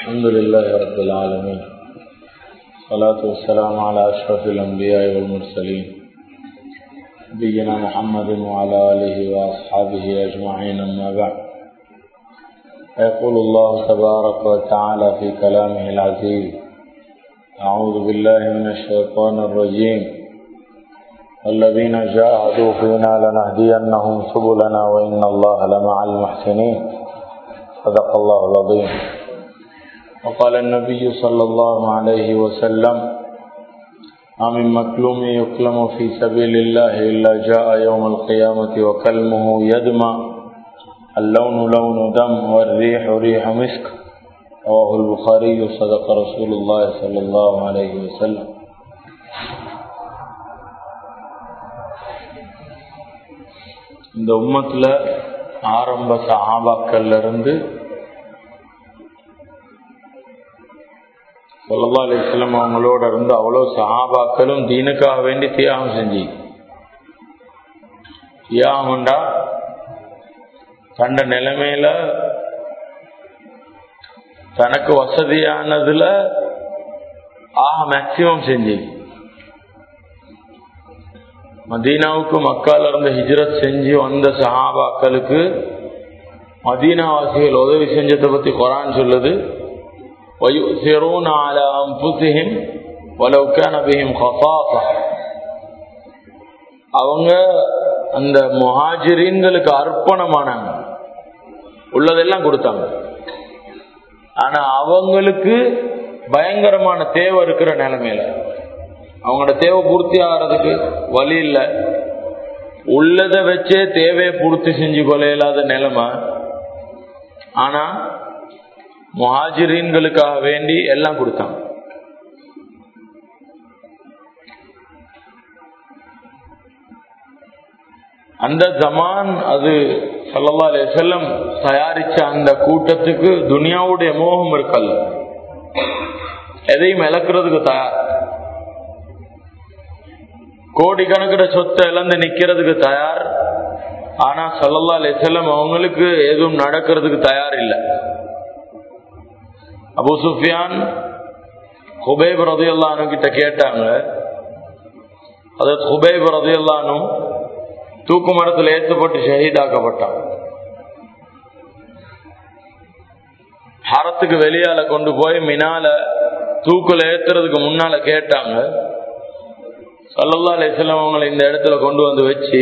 الحمد لله رب العالمين الصلاة والسلام على أشرف الأنبياء والمرسلين نبينا محمد وعلى آله وأصحابه أجمعين أما بعد يقول الله تبارك وتعالى في كلامه العزيز أعوذ بالله من الشيطان الرجيم الذين جاهدوا فينا لنهدينهم سبلنا وإن الله لمع المحسنين صدق الله العظيم وقال النبي صلى الله عليه وسلم ما من مكلوم يكلم في سبيل الله إلا جاء يوم القيامة وكلمه يدمى اللون لون دم والريح ريح مسك رواه البخاري صدق رسول الله صلى الله عليه وسلم இந்த உம்மத்துல ஆரம்ப சஹாபாக்கள்ல இருந்து சொல்லா அலிஸ்லாம் அவங்களோட இருந்து அவ்வளவு சஹாபாக்களும் தீனுக்காக வேண்டி தியாகம் செஞ்சு தியாகம்டா கண்ட நிலைமையில தனக்கு வசதியானதுல ஆக மேக்சிமம் செஞ்சு மதீனாவுக்கு மக்கால இருந்து ஹிஜ்ரத் செஞ்சு வந்த சஹாபாக்களுக்கு மதீனாவாசிகள் உதவி செஞ்சதை பத்தி குரான் சொல்லுது ويؤثرون على أنفسهم ولو كان بهم خصاصة அவங்க அந்த முஹாஜிரீன்களுக்கு அர்ப்பணமானாங்க உள்ளதெல்லாம் கொடுத்தாங்க ஆனா அவங்களுக்கு பயங்கரமான தேவை இருக்கிற நிலைமையில அவங்களோட தேவை பூர்த்தி ஆகிறதுக்கு வழி இல்லை உள்ளதை வச்சே தேவையை பூர்த்தி செஞ்சு கொள்ள இல்லாத நிலைமை ஆனா முஹாஜிரீன்களுக்காக வேண்டி எல்லாம் கொடுத்தாங்க அந்த ஜமான் அது சல்லா அலே செல்லம் தயாரிச்ச அந்த கூட்டத்துக்கு துனியாவுடைய மோகம் இருக்கல்ல எதையும் இழக்கிறதுக்கு தயார் கோடிக்கணக்கில் சொத்தை இழந்து நிக்கிறதுக்கு தயார் ஆனா சல்லல்லா அலே செல்லம் அவங்களுக்கு எதுவும் நடக்கிறதுக்கு தயார் இல்லை அபு சுஃபியான் ஹுபேப் ரதையல்லானு கிட்ட கேட்டாங்க அதாவது ஹுபேப் ரதையல்லானும் தூக்கு மரத்தில் ஏற்றப்பட்டு ஷஹீதாக்கப்பட்டான் ஹரத்துக்கு வெளியால கொண்டு போய் மினால தூக்குல ஏத்துறதுக்கு முன்னால கேட்டாங்க சல்லல்லா அலிஸ்லாம் அவங்களை இந்த இடத்துல கொண்டு வந்து வச்சு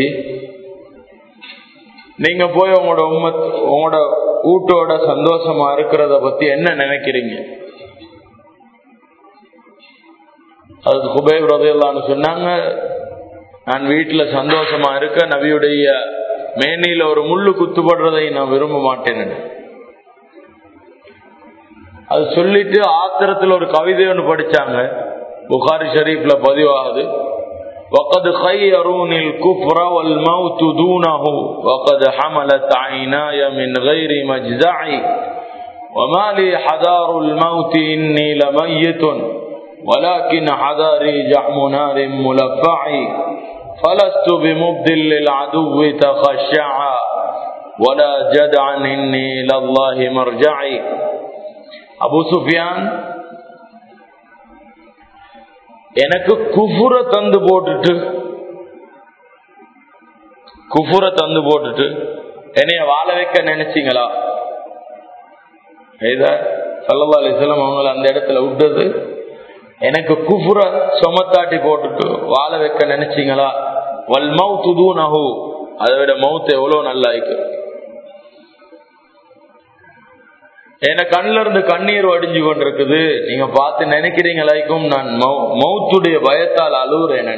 நீங்க போய் உங்களோட உம்மத் உங்களோட கூட்டோட சந்தோஷமா இருக்கிறத பத்தி என்ன நினைக்கிறீங்க அதுக்கு குபேப் ரதையல்லான்னு சொன்னாங்க நான் வீட்டுல சந்தோஷமா இருக்க நபியுடைய மேனியில ஒரு முள்ளு குத்துப்படுறதை நான் விரும்ப மாட்டேன் அது சொல்லிட்டு ஆத்திரத்தில் ஒரு கவிதை ஒன்று படிச்சாங்க புகாரி ஷரீஃப்ல பதிவாகுது وقد خيروني الكفر والموت دونه وقد حملت عيناي من غير مجزعي وما لي حذار الموت إني لميت ولكن حذاري جحم نار ملفعي فلست بمبدل للعدو تخشعا ولا جدعا إني إلى الله مرجعي أبو سفيان எனக்கு குஃபுர தந்து போட்டுட்டு குஃபுர தந்து போட்டுட்டு என்னைய வாழ வைக்க நினைச்சீங்களா சல்லா அலிஸ்லாம் அவங்கள அந்த இடத்துல விட்டது எனக்கு குஃபுர சுமத்தாட்டி போட்டுட்டு வாழ வைக்க நினைச்சீங்களா வல் மவுத்து தூணஹு அதை விட மவுத்து எவ்வளவு நல்லா இருக்கு என கண்ல இருந்து கண்ணீர் வடிஞ்சு கொண்டிருக்குது நீங்க பார்த்து நினைக்கிறீங்களாய்க்கும் நான் மௌத்துடைய பயத்தால் அழுகுறேன்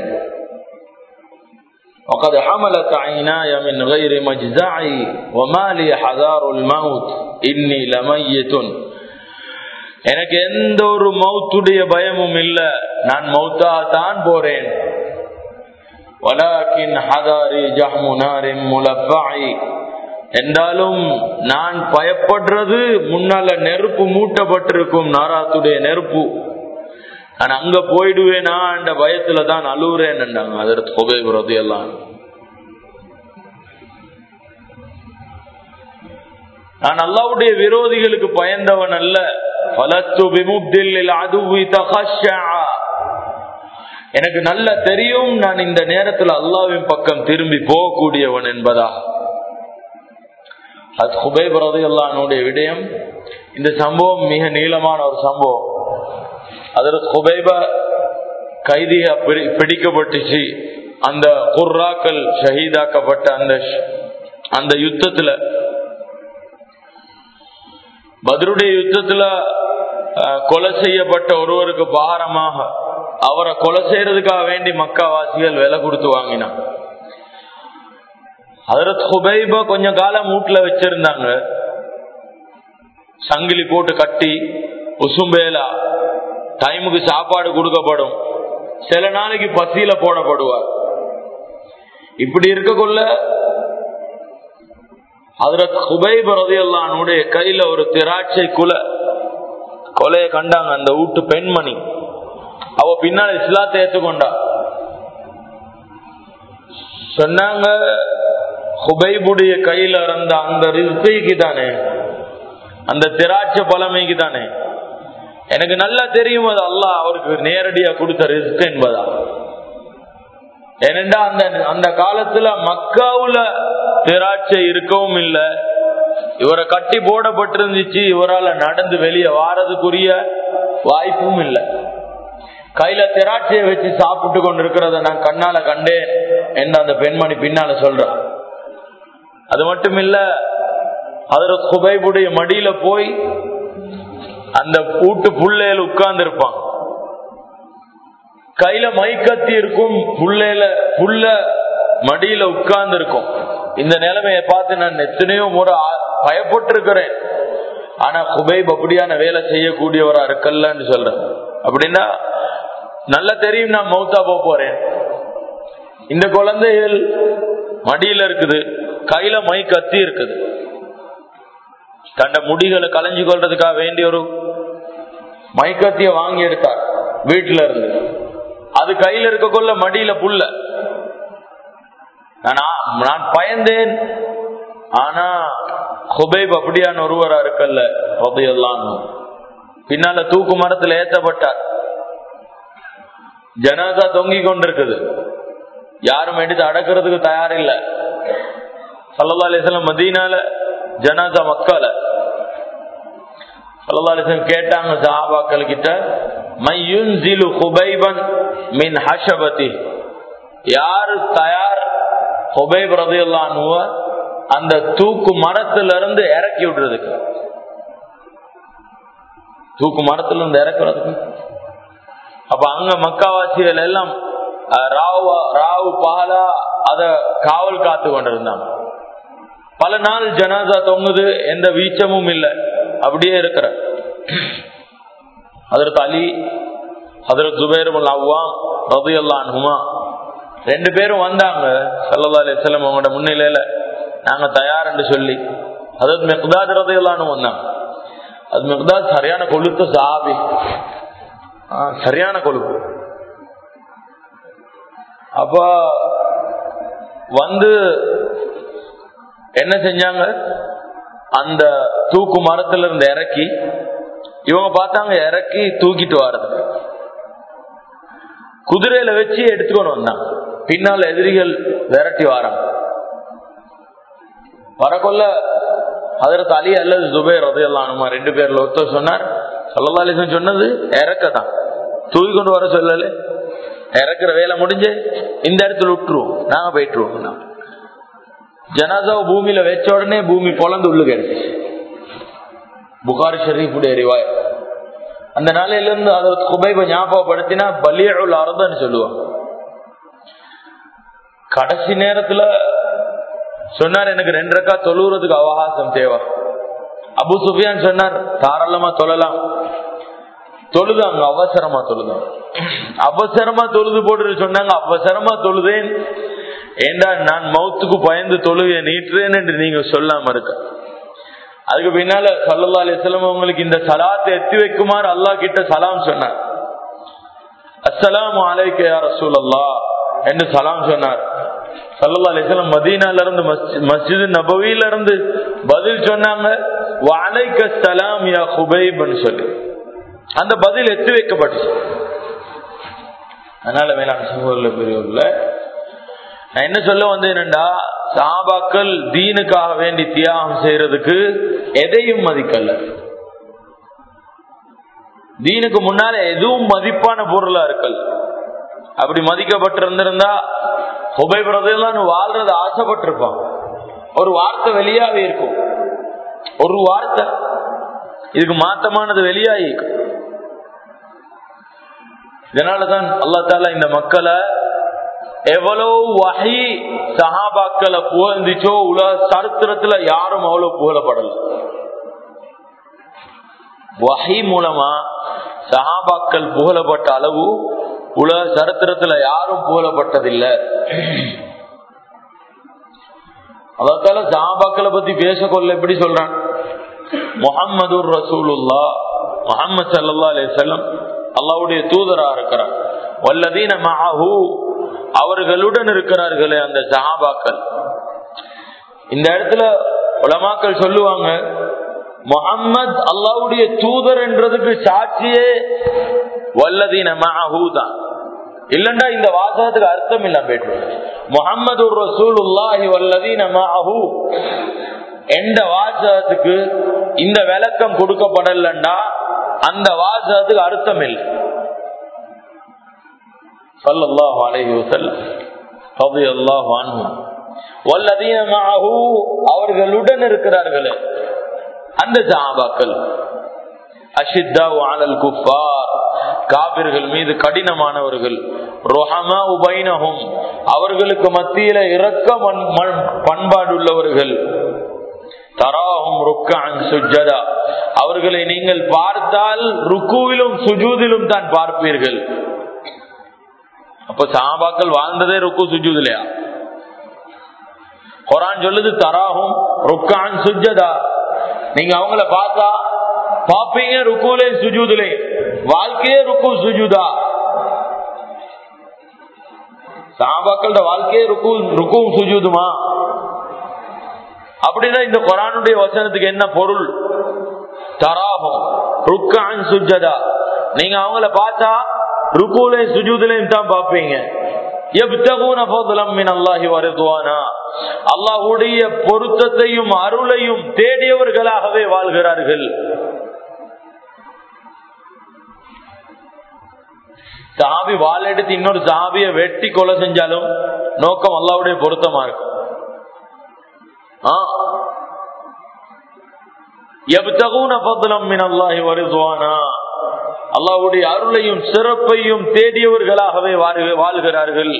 وقد حملت عيناي من غير مجزعي وما لي حذار الموت إني لميت எனக்கு எந்த ஒரு மௌத்துடைய பயமும் இல்ல நான் மௌத்தா தான் போறேன் ولكن حذاري جحم نار ملفعي என்றாலும் நான் பயப்படுறது முன்னால நெருப்பு மூட்டப்பட்டிருக்கும் நாராத்துடைய நெருப்பு நான் அங்க போயிடுவேனா என்ற பயத்துல தான் அழுவுறேன் அதற்கு புகைவுறது எல்லாம் நான் அல்லாவுடைய விரோதிகளுக்கு பயந்தவன் அல்ல வலத்து பிமுப்தில் அதுவி தகஷா எனக்கு நல்ல தெரியும் நான் இந்த நேரத்தில் அல்லாவின் பக்கம் திரும்பி போகக்கூடியவன் என்பதா அது ஹுபைப் ரதையுல்லானுடைய விடயம் இந்த சம்பவம் மிக நீளமான ஒரு சம்பவம் அதற்கு ஹுபைப கைதியா பிடிக்கப்பட்டுச்சு அந்த குர்ராக்கள் ஷஹீதாக்கப்பட்ட அந்த அந்த யுத்தத்துல பத்ருடைய யுத்தத்துல கொலை செய்யப்பட்ட ஒருவருக்கு பாரமாக அவரை கொலை செய்யறதுக்காக வேண்டி மக்காவாசிகள் விலை கொடுத்து வாங்கினான் அதற்கு ஹுபைப கொஞ்சம் காலம் வீட்டுல வச்சிருந்தாங்க சங்கிலி போட்டு கட்டி உசும்பேலா டைமுக்கு சாப்பாடு கொடுக்கப்படும் சில நாளைக்கு பசியில போடப்படுவார் இப்படி இருக்கக்குள்ள அதற்கு ஹுபைப் ரதியல்லானுடைய கையில ஒரு திராட்சை குல கொலைய கண்டாங்க அந்த வீட்டு பெண்மணி அவ பின்னால் இஸ்லாத்தை ஏற்றுக்கொண்டா சொன்னாங்க ஹுபைபுடைய கையில இருந்த அந்த ரிஸ்கைக்கு தானே அந்த திராட்சை பழமைக்கு தானே எனக்கு நல்லா தெரியும் அது அல்லா அவருக்கு நேரடியா கொடுத்த ரிஸ்க் என்பதா ஏனென்றா அந்த அந்த காலத்துல மக்காவுல திராட்சை இருக்கவும் இல்லை இவரை கட்டி போடப்பட்டிருந்துச்சு இவரால் நடந்து வெளியே வாரதுக்குரிய வாய்ப்பும் இல்லை கையில திராட்சையை வச்சு சாப்பிட்டு கொண்டிருக்கிறத நான் கண்ணால கண்டேன் என்று அந்த பெண்மணி பின்னால சொல்றான் அது மட்டும் இல்ல அதுல குபைபுடைய மடியில போய் அந்த கூட்டு புள்ளையில உட்கார்ந்து இருப்பான் கையில மைக்கத்தி இருக்கும் புள்ளையில புள்ள மடியில உட்கார்ந்து இருக்கும் இந்த நிலைமையை பார்த்து நான் எத்தனையோ முறை பயப்பட்டு இருக்கிறேன் ஆனா குபைப் அப்படியான வேலை செய்யக்கூடியவரா இருக்கல்லன்னு சொல்றேன் அப்படின்னா நல்லா தெரியும் நான் மௌத்தா போக போறேன் இந்த குழந்தைகள் மடியில இருக்குது கையில மை கத்தி இருக்குது கண்ட முடிகளை களைஞ்சு கொள்றதுக்காக வேண்டிய ஒரு மைக்கத்திய வாங்கி எடுத்தார் வீட்டுல இருந்து அது கையில இருக்கக்குள்ள மடியில புல்ல நான் பயந்தேன் ஆனா ஹுபைப் அப்படியான ஒருவரா இருக்கல்ல உதையெல்லாம் பின்னால தூக்கு மரத்துல ஏத்தப்பட்டார் ஜனாதா தொங்கி கொண்டிருக்குது யாரும் எடுத்து அடக்கிறதுக்கு தயார் இல்ல சல்லா அலிஸ்லாம் மதீனால ஜனாதா மக்கால சல்லா அலிஸ்லாம் கேட்டாங்க சஹாபாக்கள் கிட்ட மையுன்சிலு ஹுபைபன் மின் ஹஷபதி யாரு தயார் ஹுபைப் ரதியுல்லானுவ அந்த தூக்கு மரத்துல இருந்து இறக்கி விடுறதுக்கு தூக்கு மரத்துல இருந்து இறக்குறதுக்கு அப்ப அங்க மக்காவாசிகள் எல்லாம் ராவு ராவு பகலா அத காவல் காத்து கொண்டிருந்தாங்க பல நாள் ஜனாதா தொங்குது எந்த வீச்சமும் இல்லை அப்படியே இருக்கிற அதற்கு அலி அதற்கு ஜுபேர் அவ்வாம் ரபி அல்லான்ஹுமா ரெண்டு பேரும் வந்தாங்க சல்லா அலிஸ்லம் அவங்களோட முன்னிலையில நாங்க தயார்னு சொல்லி அதாவது மெக்தாத் ரதையெல்லாம் வந்தாங்க அது மெக்தாத் சரியான கொழுத்த சாபி சரியான கொழுப்பு அப்ப வந்து என்ன செஞ்சாங்க அந்த தூக்கு மரத்துல இருந்து இறக்கி இவங்க பார்த்தாங்க இறக்கி தூக்கிட்டு வர்றது குதிரையில வச்சு எடுத்துக்கொண்டு வந்தாங்க பின்னால் எதிரிகள் விரட்டி வாராங்க வரக்கொள்ள அதற்கு அலி அல்லது ஜுபேர் ரதையெல்லாம் ரெண்டு பேர்ல ஒருத்தர் சொன்னார் சல்லா அலிசன் சொன்னது இறக்கதான் தூக்கி கொண்டு வர சொல்லல இறக்குற வேலை முடிஞ்சு இந்த இடத்துல விட்டுருவோம் நாங்க போயிட்டுருவோம் ஜனாதாவை பூமியில வச்ச உடனே பூமி பொழந்து உள்ளுக்கு எடுத்துச்சு புகாரி ஷரீஃபுடைய ரிவாய் அந்த நாளையில இருந்து அதற்கு குபைப ஞாபகப்படுத்தினா பலியுள் அறதன்னு சொல்லுவாங்க கடைசி நேரத்துல சொன்னார் எனக்கு ரெண்டு ரக்கா தொழுறதுக்கு அவகாசம் தேவை அபு சுஃபியான் சொன்னார் தாராளமா தொழலாம் தொழுதாங்க அவசரமா தொழுதாங்க அவசரமா தொழுது போட்டு சொன்னாங்க அவசரமா தொழுதேன் ஏண்டா நான் மௌத்துக்கு பயந்து தொழுகை நீட்டுறேன் என்று நீங்க சொல்லாம இருக்க அதுக்கு பின்னால சல்லா அலிஸ்லாம் உங்களுக்கு இந்த சலாத்தை எத்தி வைக்குமாறு அல்லா கிட்ட சலாம் சொன்னார் அஸ்ஸலாம் அலைக்க யார் ரசூல் அல்லா என்று சலாம் சொன்னார் சல்லா அலிஸ்லாம் மதீனால இருந்து மஸ்ஜித் நபவியில இருந்து பதில் சொன்னாங்க வாழைக்க சலாம் யா ஹுபைப்னு சொல்லி அந்த பதில் எத்து வைக்கப்பட்டுச்சு அதனால வேளாண் சமூக பெரியவர்கள நான் என்ன சொல்ல வந்தேன்டா சாபாக்கள் தீனுக்காக வேண்டி தியாகம் செய்யறதுக்கு எதையும் மதிக்கல தீனுக்கு முன்னால எதுவும் மதிப்பான பொருளா இருக்கல் அப்படி மதிக்கப்பட்டிருந்திருந்தா ஹுபை பிரதெல்லாம் வாழ்றது ஆசைப்பட்டிருப்பான் ஒரு வார்த்தை வெளியாவே இருக்கும் ஒரு வார்த்தை இதுக்கு மாத்தமானது வெளியாகி இருக்கும் இதனாலதான் அல்லா தால இந்த மக்களை எவ்வளவு வகை சஹாபாக்களை புகழ்ந்துச்சோ உலக சரித்திரத்துல யாரும் அவ்வளவு புகழப்படல வகை மூலமா சஹாபாக்கள் புகழப்பட்ட அளவு உலக சரித்திரத்துல யாரும் புகழப்பட்டதில்லை அதால சஹாபாக்களை பத்தி பேசக்கொள்ள எப்படி சொல்றான் முகம்மது ரசூலுல்லா முகமது சல்லா அலி செல்லம் அல்லாவுடைய தூதரா இருக்கிறார் வல்லதீன மஹூ அவர்களுடன் இருக்கிறார்களே அந்த சஹாபாக்கள் இந்த இடத்துல உலமாக்கள் சொல்லுவாங்க முகம்மது அல்லாவுடைய தூதர் என்றதுக்கு சாட்சியே வல்லதீன மஹூ தான் இல்லண்டா இந்த வாசகத்துக்கு அர்த்தம் இல்ல போயிட்டு முகமது ரசூலுல்லாஹி வல்லதீன மஹூ எந்த வாசகத்துக்கு இந்த விளக்கம் கொடுக்கப்படலண்டா அந்த வாசகத்துக்கு அர்த்தம் இல்லை சல்லல்லாஹு அலைஹி வஸல்லம் ரலியல்லாஹு அன்ஹு வல்லதீன மஅஹு அவர்களுடன் இருக்கிறார்களே அந்த சஹாபாக்கள் அஷித்தா அலல் குஃபார் காபிர்கள் மீது கடினமானவர்கள் ரொஹமா உபைனஹும் அவர்களுக்கு மத்தியில இரக்க பண்பாடுள்ளவர்கள் தராகும் ருக்கான் சுஜதா அவர்களை நீங்கள் பார்த்தால் ருக்குவிலும் சுஜூதிலும் தான் பார்ப்பீர்கள் அப்ப சாபாக்கள் வாழ்ந்ததே ருக்கு சுஜூத் இல்லையா குரான் சொல்லுது தராகும் ருக்கான் சுஜதா நீங்க அவங்கள பார்த்தா பாப்பீங்க ருக்குலே சுஜூதுலே வாழ்க்கையே ருக்கு சுஜூதா சாபாக்களோட வாழ்க்கையே ருக்கு ருக்கு சுஜூதுமா அப்படின்னா இந்த குரானுடைய வசனத்துக்கு என்ன பொருள் தராகும் ருக்கான் சுஜதா நீங்க அவங்கள பார்த்தா ருக்குலையும் சுஜூதுலையும் தான் பார்ப்பீங்க அல்லாஹுடைய பொருத்தத்தையும் அருளையும் தேடியவர்களாகவே வாழ்கிறார்கள் சாபி வால் எடுத்து இன்னொரு சாபிய வெட்டி கொலை செஞ்சாலும் நோக்கம் அல்லாவுடைய பொருத்தமா இருக்கும் அல்லாவுடைய அருளையும் சிறப்பையும் தேடியவர்களாகவே வாழ்கிறார்கள்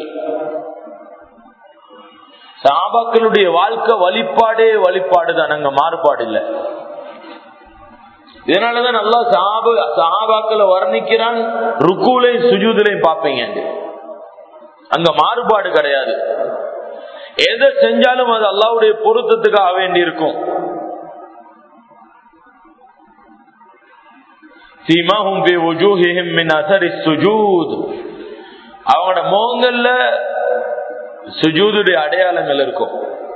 சாபாக்களுடைய வாழ்க்கை வழிபாடே வழிபாடு தான் அங்க மாறுபாடு இல்லை இதனாலதான் நல்லா சாப சாபாக்களை வர்ணிக்கிறான் ருக்குலையும் சுஜூதுலையும் பார்ப்பீங்க அங்க மாறுபாடு கிடையாது எதை செஞ்சாலும் அது அல்லாவுடைய பொருத்தத்துக்காக வேண்டி இருக்கும் அவங்களோட மோங்கல்ல சுஜூதுடைய அடையாளங்கள் இருக்கும்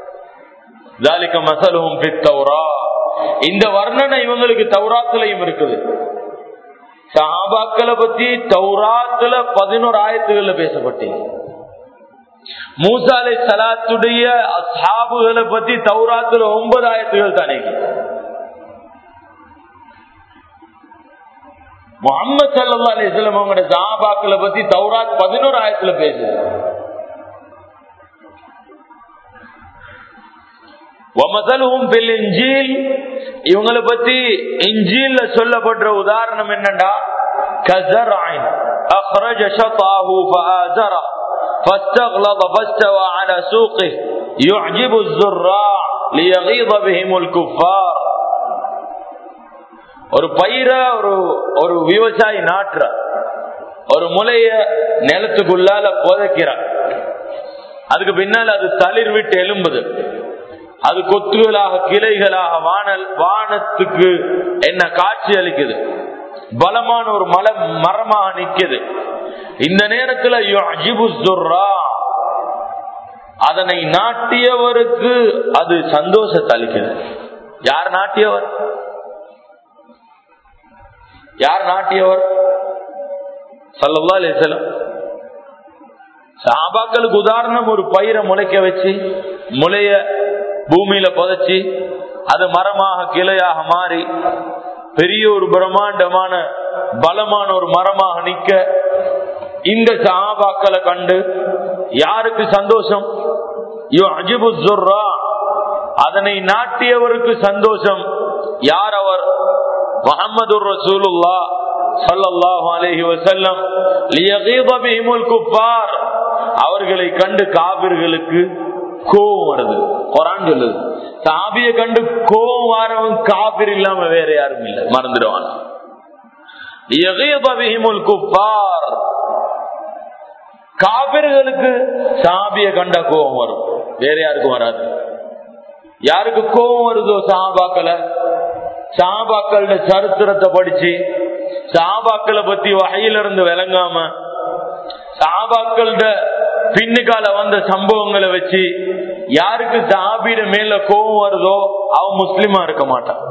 மசலும் இந்த வர்ணனை இவங்களுக்கு தௌராத்திலையும் இருக்குது சஹாபாக்களை பத்தி தௌராத்துல பதினோரு ஆயத்துகள்ல பேசப்பட்டீங்க மூசாலை சலாத்துடைய அசாபுகளை பத்தி தௌராத்துல ஒன்பது ஆயத்துகள் தானே முகமது சல்லா அலிஸ்லாம் அவங்களோட சஹாபாக்களை பத்தி தௌராத் பதினோரு ஆயத்துல பேசுது இவங்களை பத்தி இஞ்சில் சொல்லப்படுற உதாரணம் என்னண்டா கசராயின் أخرج شطاه فآزره فاستغلظ فاستوى على سوقه يعجب الزراع ليغيظ بهم الكفار ஒரு பயிர ஒரு ஒரு விவசாயி நாட்டுற ஒரு முளைய நிலத்துக்குள்ளால புதைக்கிறார் அதுக்கு பின்னால் அது தளிர் விட்டு எலும்புது அது கொத்துகளாக கிளைகளாக வானல் வானத்துக்கு என்ன காட்சி அளிக்குது பலமான ஒரு மலை மரமாக நிக்குது இந்த நேரத்துல அதனை நாட்டியவருக்கு அது சந்தோஷத்தை அளிக்குது யார் நாட்டியவர் யார் நாட்டியவர் சல்லா அலிசலம் சாபாக்களுக்கு உதாரணம் ஒரு பயிரை முளைக்க வச்சு முளைய பூமியில புதைச்சி அது மரமாக கிளையாக மாறி பெரிய ஒரு பிரம்மாண்டமான பலமான ஒரு மரமாக நிக்க இந்த சாபாக்களை கண்டு யாருக்கு சந்தோஷம் அதனை நாட்டியவருக்கு சந்தோஷம் யார் அவர் முகமது ரசூலுல்லா சல்லல்லாஹு அலைஹி வஸல்லம் லியகீத பிஹிமுல் குஃபார் அவர்களை கண்டு காபிர்களுக்கு கோபம் வருது குரான் சொல்லுது சாபிய கண்டு கோபம் வரவன் காபிர் இல்லாம வேற யாரும் இல்லை மறந்துடுவான் லியகீத பிஹிமுல் குஃபார் காபிர்களுக்கு சாபிய கண்ட கோபம் வரும் வேற யாருக்கும் வராது யாருக்கு கோபம் வருதோ சாபாக்களை சாபாக்கள சரித்திரத்தை படிச்சு சாபாக்களை பத்தி வகையில இருந்து விளங்காம சாபாக்கள பின்னுக்கால வந்த சம்பவங்களை வச்சு யாருக்கு சாபிட மேல கோபம் வருதோ அவன் முஸ்லிமா இருக்க மாட்டான்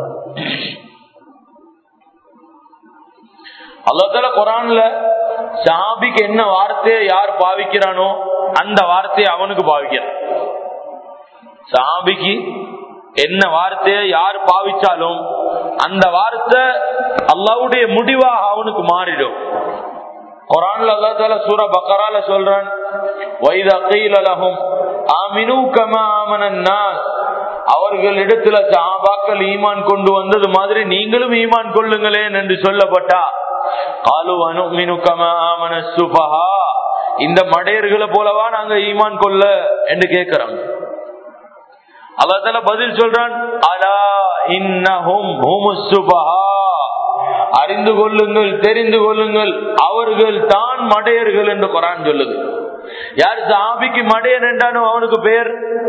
அல்லதால குரான்ல சாபிக்கு என்ன வார்த்தையை யார் பாவிக்கிறானோ அந்த வார்த்தையை அவனுக்கு பாவிக்கிறான் சாபிக்கு என்ன வார்த்தையை யார் பாவிச்சாலும் அந்த வார்த்தை அல்லாவுடைய முடிவாக அவனுக்கு மாறிடும் குரான்ல அல்லா தால சூர பக்கரால சொல்றான் வைதா கைலகும் ஆமினு கமா ஆமனன்னாஸ் அவர்களிடத்துல சாபாக்கள் ஈமான் கொண்டு வந்தது மாதிரி நீங்களும் ஈமான் கொள்ளுங்களேன் என்று சொல்லப்பட்டா காலு அனுமினு கமா ஆமன சுபஹா இந்த மடையர்களை போலவா நாங்க ஈமான் கொள்ள என்று கேட்கிறாங்க அல்லா பதில் சொல்றான் அலா இன்னஹும் அறிந்து கொள்ளுங்கள் தெரிந்து கொள்ளுங்கள் அவர்கள் தான் மடையர்கள் என்று குரான் சொல்லுது யார் சாபிக்கு மடையன் என்றானோ அவனுக்கு பேர்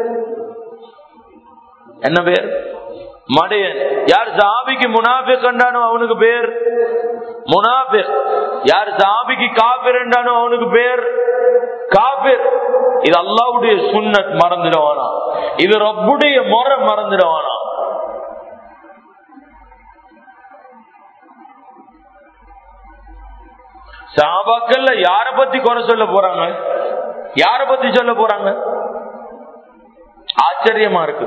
என்ன பேர் மடையன் யார் சாபிக்கு முனாபிக் என்றானோ அவனுக்கு பேர் முனாபிக் யார் சாபிக்கு காபிர் என்றானோ அவனுக்கு பேர் காபிர் இது அல்லாவுடைய சுண்ணத் மறந்துடுவானா இது ரப்புடைய முறை மறந்துடுவானா சாபாக்கள்ல யார பத்தி குறை சொல்ல போறாங்க யார பத்தி சொல்ல போறாங்க ஆச்சரியமா இருக்கு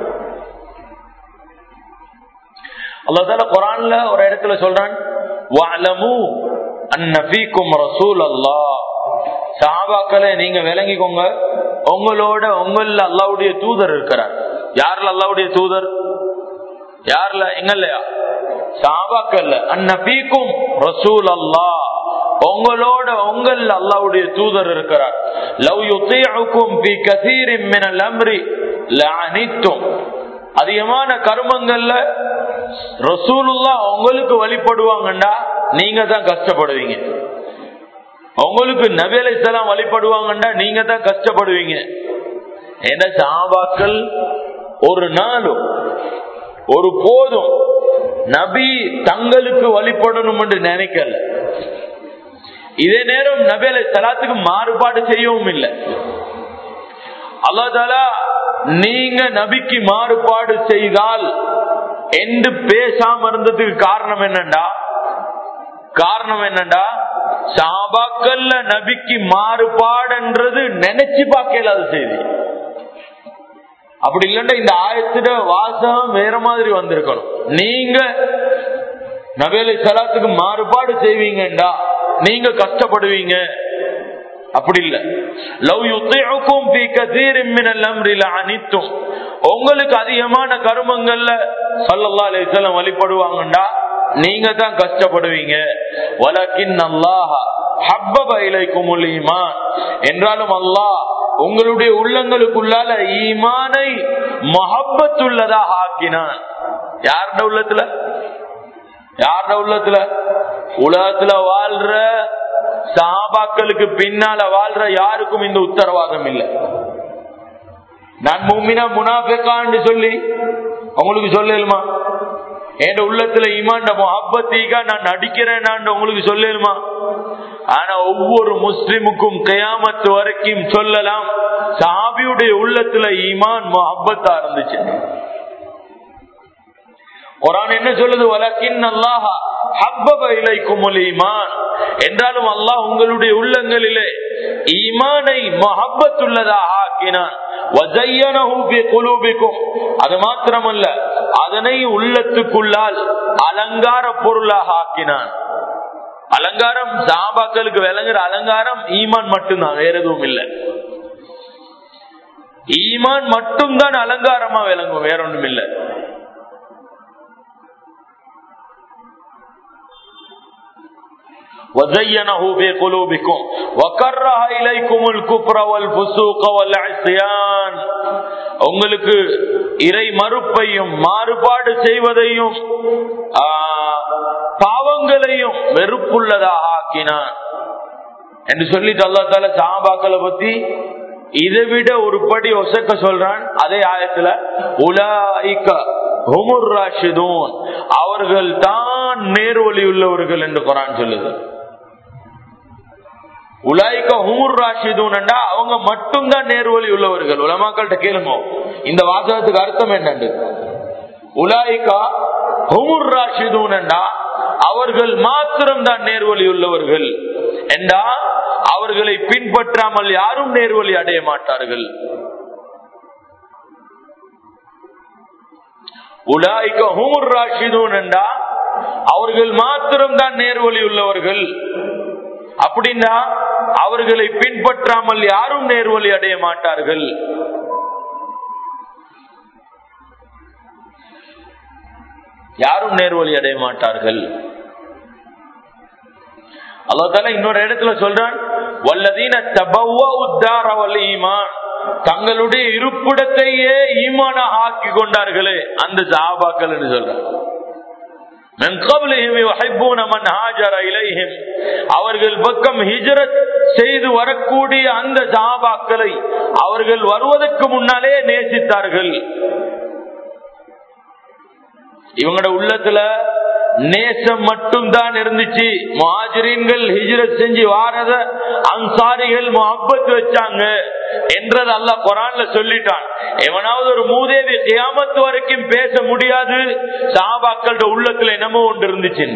அல்லாஹால குரான்ல ஒரு இடத்துல சொல்றான் வஅலமு அன்ன ஃபீக்கும் ரசூல் அல்லாஹ் சஹாபாக்களை நீங்க விளங்கிக்கோங்க உங்களோட உங்கள அல்லாவுடைய தூதர் இருக்கிறார் யார்ல அல்லாவுடைய தூதர் யார்ல எங்கல்லையா சாபாக்கல்ல அன்னபீக்கும் ரசூல் அல்லா உங்களோட உங்கள் அல்லாவுடைய தூதர் இருக்கிறார் லவ் யுத்தீஉக்கும் ஃபீ கஸீரின் மினல் அம்ரி லஅனித்தும் அதிகமான கர்மங்கள்ல ரசூலுல்லா உங்களுக்கு வழிபடுவாங்கண்டா நீங்க தான் கஷ்டப்படுவீங்க உங்களுக்கு நபி அலைஹிஸ்ஸலாம் வழிபடுவாங்கண்டா நீங்க தான் கஷ்டப்படுவீங்க ஏன்னா சாபாக்கள் ஒரு நாளும் ஒரு போதும் நபி தங்களுக்கு வழிபடணும் என்று நினைக்கல இதே நேரம் நபி அலை சலாத்துக்கு மாறுபாடு செய்யவும் இல்லை அல்லா நீங்க நபிக்கு மாறுபாடு செய்தால் என்று பேசாம இருந்ததுக்கு காரணம் என்னண்டா காரணம் என்னண்டா சாபாக்கல்ல நபிக்கு மாறுபாடுன்றது நினைச்சு பார்க்கல அது செய்தி அப்படி இல்லைன்னா இந்த ஆயத்திட வாசகம் வேற மாதிரி வந்திருக்கணும் நீங்க நபேலை சலாத்துக்கு மாறுபாடு செய்வீங்கடா நீங்க கஷ்டப்படுவீங்க அப்படி இல்ல லவ் யுத்தியுக்கும் பி கசீரின் மினல் அம்ரி லஅனித்தும் உங்களுக்கு அதிகமான கருமங்கள்ல ஸல்லல்லாஹு அலைஹி வஸல்லம் வழிபடுவாங்கடா நீங்க தான் கஷ்டப்படுவீங்க வலக்கின் அல்லாஹ் ஹப்பப இலைக்குமுல் ஈமான் என்றாலும் அல்லாஹ் உங்களுடைய உள்ளங்களுக்குள்ளால ஈமானை மஹப்பத்துள்ளதாக ஆக்கினான் யாருட உள்ளத்துல யாருட உள்ளத்துல உலகத்துல வாழ்ற சாபாக்களுக்கு பின்னால வாழ்ற யாருக்கும் இந்த உத்தரவாதம் இல்லை நான் மூமினா முனாஃபிகான்னு சொல்லி உங்களுக்கு சொல்லலுமா என் உள்ளத்துல இமாண்ட மொஹப்பத்தீகா நான் நடிக்கிறேன் உங்களுக்கு சொல்லலுமா ஆனா ஒவ்வொரு முஸ்லிமுக்கும் கயாமத்து வரைக்கும் சொல்லலாம் சாபியுடைய உள்ளத்துல ஈமான் மொஹப்பத்தா இருந்துச்சு குரான் என்ன சொல்லுது வலக்கின் அல்லாஹ் ஹப்பப இலைக்குமுல் ஈமான் என்றாலும் அல்லாஹ் உங்களுடைய உள்ளங்களிலே ஈமானை மஹப்பத்துள்ளதாக ஆக்கினான் வஜய்யனஹு ஃபீ குலூபிக்கும் அது மாத்திரமல்ல அதனை உள்ளத்துக்குள்ளால் அலங்கார பொருளாக ஆக்கினான் அலங்காரம் சாபாக்களுக்கு விளங்குற அலங்காரம் ஈமான் மட்டும்தான் வேற எதுவும் இல்லை ஈமான் மட்டும்தான் அலங்காரமா விளங்கும் வேற ஒன்றும் இல்லை وزينه في قلوبكم وكره اليكم الكفر والفسوق والعصيان உங்களுக்கு இறை மறுப்பையும் மாறுபாடு செய்வதையும் பாவங்களையும் வெறுப்புள்ளதாக ஆக்கினான் என்று சொல்லிட்டு அல்லா தால சாபாக்களை பத்தி இதை விட ஒரு படி ஒசக்க சொல்றான் அதே ஆயத்துல உலாய்க ஹுமுர் ராஷிதூன் அவர்கள் தான் நேர்வழி உள்ளவர்கள் என்று குரான் சொல்லுது உலாய்க்க ஹுமுர் ராஷிதூன் அவங்க மட்டும்தான் நேர்வழி உள்ளவர்கள் உலமாக்கள்கிட்ட கேளுங்க இந்த வாசகத்துக்கு அர்த்தம் என்னண்டு உலாய்கா ஹுமுர் ராஷிதூன் அவர்கள் மாத்திரம்தான் நேர்வழி உள்ளவர்கள் என்றா அவர்களை பின்பற்றாமல் யாரும் நேர்வழி அடைய மாட்டார்கள் உலாய்க்க ஹுமுர் ராஷிதூன் என்றா அவர்கள் மாத்திரம்தான் நேர்வழி உள்ளவர்கள் அப்படின்னா அவர்களை பின்பற்றாமல் யாரும் நேர்வழி அடைய மாட்டார்கள் யாரும் நேர்வழி அடைய மாட்டார்கள் அல்லாத்தால இன்னொரு இடத்துல சொல்றான் வல்லதீன தபவ உத்தார வல் ஈமான் தங்களுடைய இருப்பிடத்தையே ஈமான ஆக்கி கொண்டார்களே அந்த சாபாக்கள் என்று சொல்றான் அவர்கள் பக்கம் ஹிஜரத் செய்து வரக்கூடிய அந்த சாபாக்களை அவர்கள் வருவதற்கு முன்னாலே நேசித்தார்கள் இவங்களோட உள்ளத்துல நேசம் மட்டும் தான் இருந்துச்சு மாஜரீன்கள் ஹிஜ்ரத் செஞ்சு வாரத அன்சாரிகள் முகப்பத்து வச்சாங்க என்றது அல்ல குரான்ல சொல்லிட்டான் எவனாவது ஒரு மூதேவி கியாமத்து வரைக்கும் பேச முடியாது சாபாக்களோட உள்ளத்துல என்னமோ ஒன்று இருந்துச்சு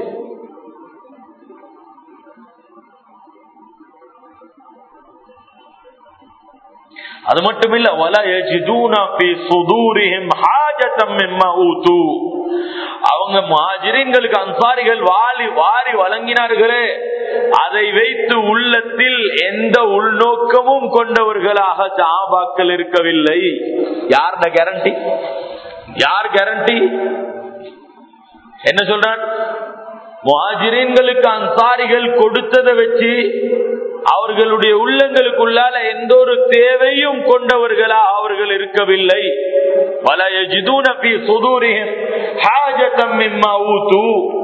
அது மட்டும் இல்ல வல யஜிதூன ஃபீ சுதூரிஹிம் ஹாஜதம் மிம்மா ஊது அவங்க முஹாஜிரின்களுக்கு அன்சாரிகள் வாரி வாரி வழங்கினார்களே அதை வைத்து உள்ளத்தில் எந்த உள்நோக்கமும் கொண்டவர்களாக சாபாக்கள் இருக்கவில்லை யாருட கேரண்டி யார் கேரண்டி என்ன சொல்றான் முஹாஜிரின்களுக்கு அன்சாரிகள் கொடுத்ததை வச்சு அவர்களுடைய உள்ளங்களுக்குள்ளால எந்த ஒரு தேவையும் கொண்டவர்களா அவர்கள் இருக்கவில்லை பல யஜிதூன ஃபீ சுதூரிஹிம் ஹாஜதம் மிம்மா ஊது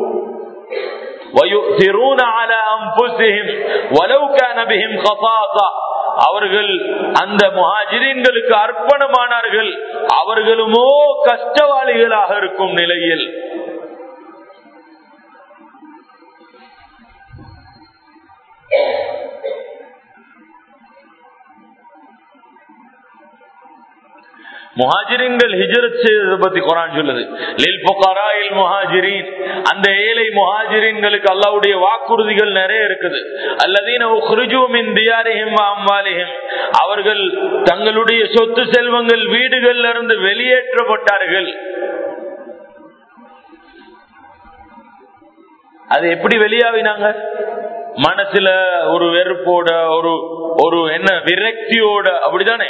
ويؤثرون على انفسهم ولو كان بهم خصاصه அவர்கள் அந்த முஹாஜிரின்களுக்கு அர்ப்பணமானார்கள் அவர்களுமோ கஷ்டவாளிகளாக இருக்கும் நிலையில் முஹாஜிரின்கள் ஹிஜரத் செய்ததை பத்தி குரான் சொல்லுது லில் புகாராயில் முஹாஜிரின் அந்த ஏழை முஹாஜிரின்களுக்கு அல்லாவுடைய வாக்குறுதிகள் நிறைய இருக்குது அல்லதீன உஹ்ருஜூமின் தியாரிஹிம் அம்வாலிஹிம் அவர்கள் தங்களுடைய சொத்து செல்வங்கள் வீடுகள்ல இருந்து வெளியேற்றப்பட்டார்கள் அது எப்படி வெளியாவினாங்க மனசுல ஒரு வெறுப்போட ஒரு ஒரு என்ன விரக்தியோட அப்படிதானே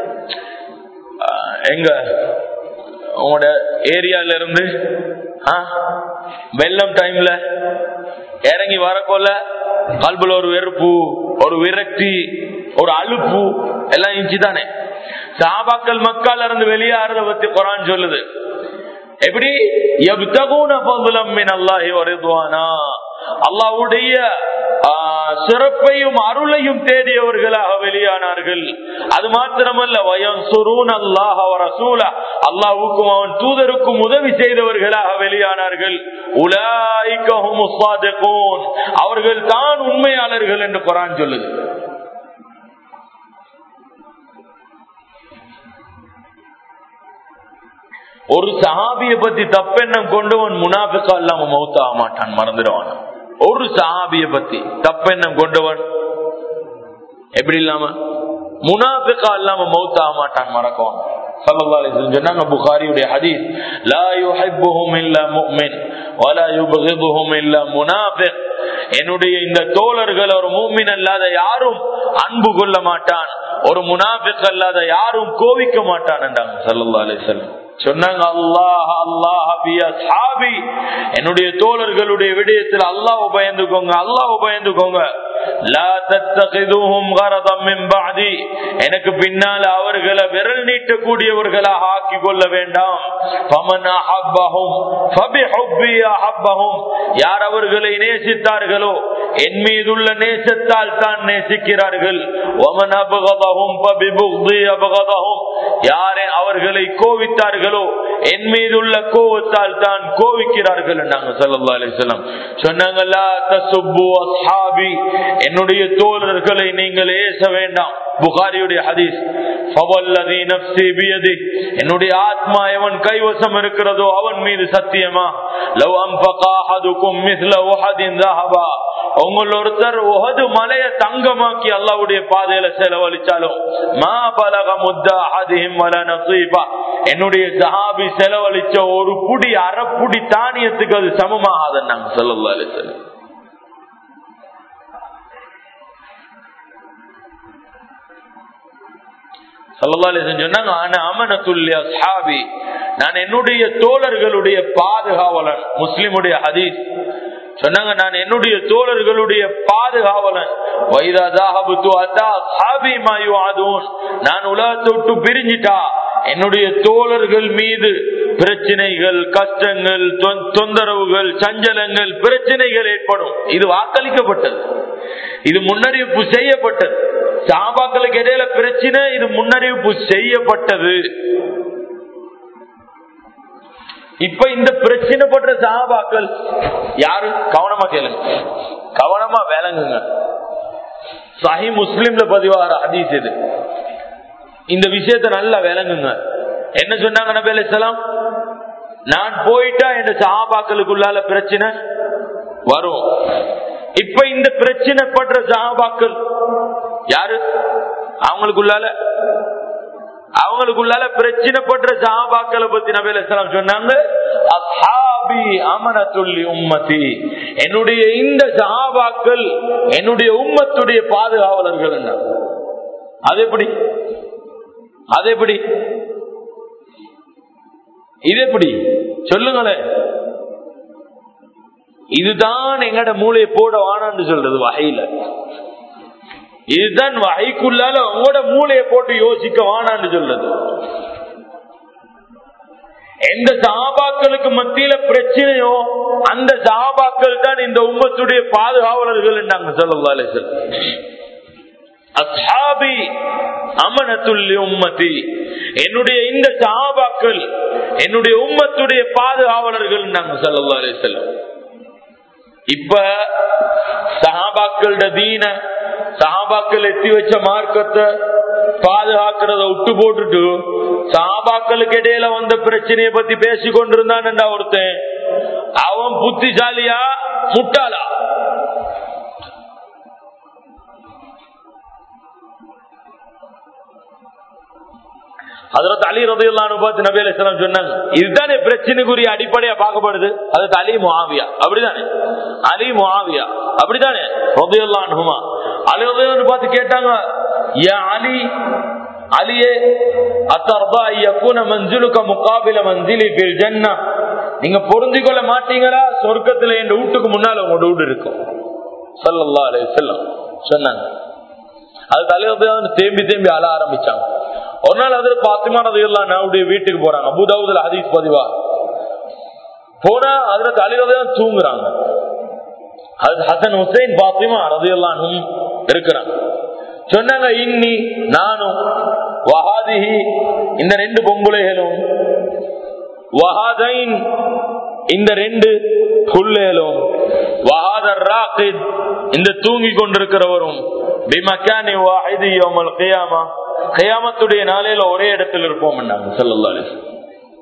எங்க உங்களோட ஏரியால இருந்து வெள்ளம் டைம்ல இறங்கி வரக்கொள்ள கல்புல ஒரு வெறுப்பு ஒரு விரக்தி ஒரு அலுப்பு எல்லாம் இஞ்சி தானே சாபாக்கள் மக்கள் இருந்து வெளியாறத பத்தி குரான் சொல்லுது எப்படி அல்லாவுடைய சிறப்பையும் அருளையும் தேடியவர்களாக வெளியானார்கள் அது மாத்திரமல்ல வயம் சுரூன் அல்லாஹ் ரசூலா அல்லாவுக்கும் அவன் தூதருக்கும் உதவி செய்தவர்களாக வெளியானார்கள் உலாய்க்கும் அவர்கள் தான் உண்மையாளர்கள் என்று குரான் சொல்லுது ஒரு சஹாபிய பத்தி தப்பெண்ணம் கொண்டவன் முனாபிக்கா இல்லாம மௌத்தாக மாட்டான் மறந்துடுவான் ஒரு சஹாபிய பத்தி தப்பெண்ணம் கொண்டவன் எப்படி இல்லாம முனாபிக்கா இல்லாம மௌத்தாக மாட்டான் மறக்குவான் சொன்னாங்க புகாரியுடைய ஹதீஸ் லா யுஹிப்புஹும் இல்லா முஃமின் வலா யுபகிதுஹும் இல்லா முனாஃபிக் என்னுடைய இந்த தோழர்கள் ஒரு மூமின் அல்லாத யாரும் அன்பு கொள்ள மாட்டான் ஒரு முனாபிக் அல்லாத யாரும் கோவிக்க மாட்டான் என்றாங்க சல்லா அலிசல்லம் சொன்னாங்க அல்லாஹ் அல்லாஹ் என்னுடைய தோழர்களுடைய விடயத்தில் அல்லாஹ் பயந்துக்கோங்க அல்லாஹ் பயந்துக்கோங்க எனக்கு பின்னால் அவர்களை விரல் நீட்டக்கூடியவர்களாக ஆக்கி கொள்ள வேண்டாம் யார் அவர்களை நேசித்தார்களோ என் மீதுள்ள நேசத்தால் தான் நேசிக்கிறார்கள் யாரை அவர்களை கோவித்தார்களோ என் மீதுள்ள கோவத்தால் தான் கோவிக்கிறார்கள் நாங்க சல்லா அலிஸ்லாம் சொன்னாங்களா என்னுடைய தோழர்களை நீங்கள் ஏச வேண்டாம் புகாரியுடைய ஹதீஸ் என்னுடைய ஆத்மா எவன் கைவசம் இருக்கிறதோ அவன் மீது சத்தியமா லவ் அம்பகாஹதுக்கும் மிஸ்ல உஹதின் தஹபா உங்கள் ஒருத்தர் உகது மலைய தங்கமாக்கி அல்லாவுடைய பாதையில செலவழிச்சாலும் மா பலக முத்தா அதிகம் வல நசீபா என்னுடைய சஹாபி செலவழிச்ச ஒரு புடி அறப்புடி தானியத்துக்கு அது சமமாகாதன் நாங்க சொல்லல செல்லும் நான் என்னுடைய தோழர்களுடைய பாதுகாவலன் முஸ்லிமுடைய ஹதீஸ் சொன்னாங்க நான் என்னுடைய தோழர்களுடைய பாதுகாவலன் நான் உலகத்தை விட்டு பிரிஞ்சிட்டா என்னுடைய தோழர்கள் மீது பிரச்சனைகள் கஷ்டங்கள் தொந்தரவுகள் சஞ்சலங்கள் பிரச்சனைகள் ஏற்படும் இது வாக்களிக்கப்பட்டது இது முன்னறிவிப்பு செய்யப்பட்டது சாபாக்களுக்கு இடையில பிரச்சனை இது முன்னறிவிப்பு செய்யப்பட்டது இப்ப இந்த பிரச்சனை பண்ற சாபாக்கள் யாரு கவனமா கேளுங்க கவனமா விளங்குங்க சஹி முஸ்லிம்ல பதிவாகிற ஹதீஸ் இது இந்த விஷயத்த நல்லா விளங்குங்க என்ன சொன்னாங்க நபி அலிசலாம் நான் போயிட்டா என் சஹாபாக்களுக்குள்ளால பிரச்சனை வரும் இப்ப இந்த பிரச்சனை படுற சஹாபாக்கள் யாரு அவங்களுக்குள்ளால அவங்களுக்குள்ளால பிரச்சனை படுற சஹாபாக்களை பத்தி நபி அலிஸ்லாம் சொன்னாங்க உம்மதி என்னுடைய இந்த சஹாபாக்கள் என்னுடைய உம்மத்துடைய பாதுகாவலர்கள் அது எப்படி அது எப்படி இது எப்படி சொல்லுங்களேன் இதுதான் எங்கட மூளையை போட வானான்னு சொல்றது வகையில இதுதான் வகைக்குள்ளால உங்களோட மூளையை போட்டு யோசிக்க வானான்னு சொல்றது எந்த சாபாக்களுக்கு மத்தியில பிரச்சனையோ அந்த சாபாக்கள் தான் இந்த உம்மத்துடைய பாதுகாவலர்கள் நாங்க சொல்லலாம் அஸ்ஹாபி அமனத்துள்ளி உம்மதி என்னுடைய இந்த சஹாபாக்கள் என்னுடைய உம்மத்துடைய பாதுகாவலர்கள் நாங்க சல்லா அலிசல்லம் இப்ப சஹாபாக்களோட தீன சஹாபாக்கள் எத்தி வச்ச மார்க்கத்தை பாதுகாக்கிறத விட்டு போட்டுட்டு சஹாபாக்களுக்கு இடையில வந்த பிரச்சனைய பத்தி பேசி கொண்டிருந்தான் ஒருத்தன் அவன் புத்திசாலியா முட்டாளா அதற்கு அலி ரதையில்லான்னு பார்த்து நபி அலிஸ்லாம் சொன்னாங்க இதுதானே பிரச்சனைக்குரிய அடிப்படையா பார்க்கப்படுது அது அலி முஹாவியா அப்படிதானே அலி முஹாவியா அப்படிதானே ரதையில்லான்ஹுமா அலி ரதையிலான்னு பார்த்து கேட்டாங்க ஏன் அலி அலியே அத்தர்தா யகுன மன்சிலுக முகாபில மன்சிலி ஃபில் ஜன்னா நீங்க பொருந்திக் கொள்ள மாட்டீங்களா சொர்க்கத்துல என் வீட்டுக்கு முன்னால உங்களோட வீடு இருக்கும் சல்லல்லாஹு அலைஹி வஸல்லம் சொன்னாங்க அது தலைவர் தேம்பி தேம்பி அழ ஆரம்பிச்சாங்க ஒரு நாள் அதில் பாத்திமா ரதையெல்லாம் நாவுடைய வீட்டுக்கு போறாங்க அபுதாவுதுல ஹதீஸ் பதிவா போனா அதுல தலைவதான் தூங்குறாங்க அது ஹசன் ஹுசைன் பாத்திமா ரதையெல்லாம் இருக்கிறாங்க சொன்னாங்க இன்னி நானும் வஹாதிஹி இந்த ரெண்டு பொம்புளைகளும் வஹாதைன் இந்த ரெண்டு புல்லேலும் வஹாதர் ராக்கித் இந்த தூங்கி கொண்டிருக்கிறவரும் பிமக்கானி வாஹிதி யோமல் கியாமா கயாமத்துடைய நாளையில ஒரே இடத்துல இருப்போம் சொல்லல்லா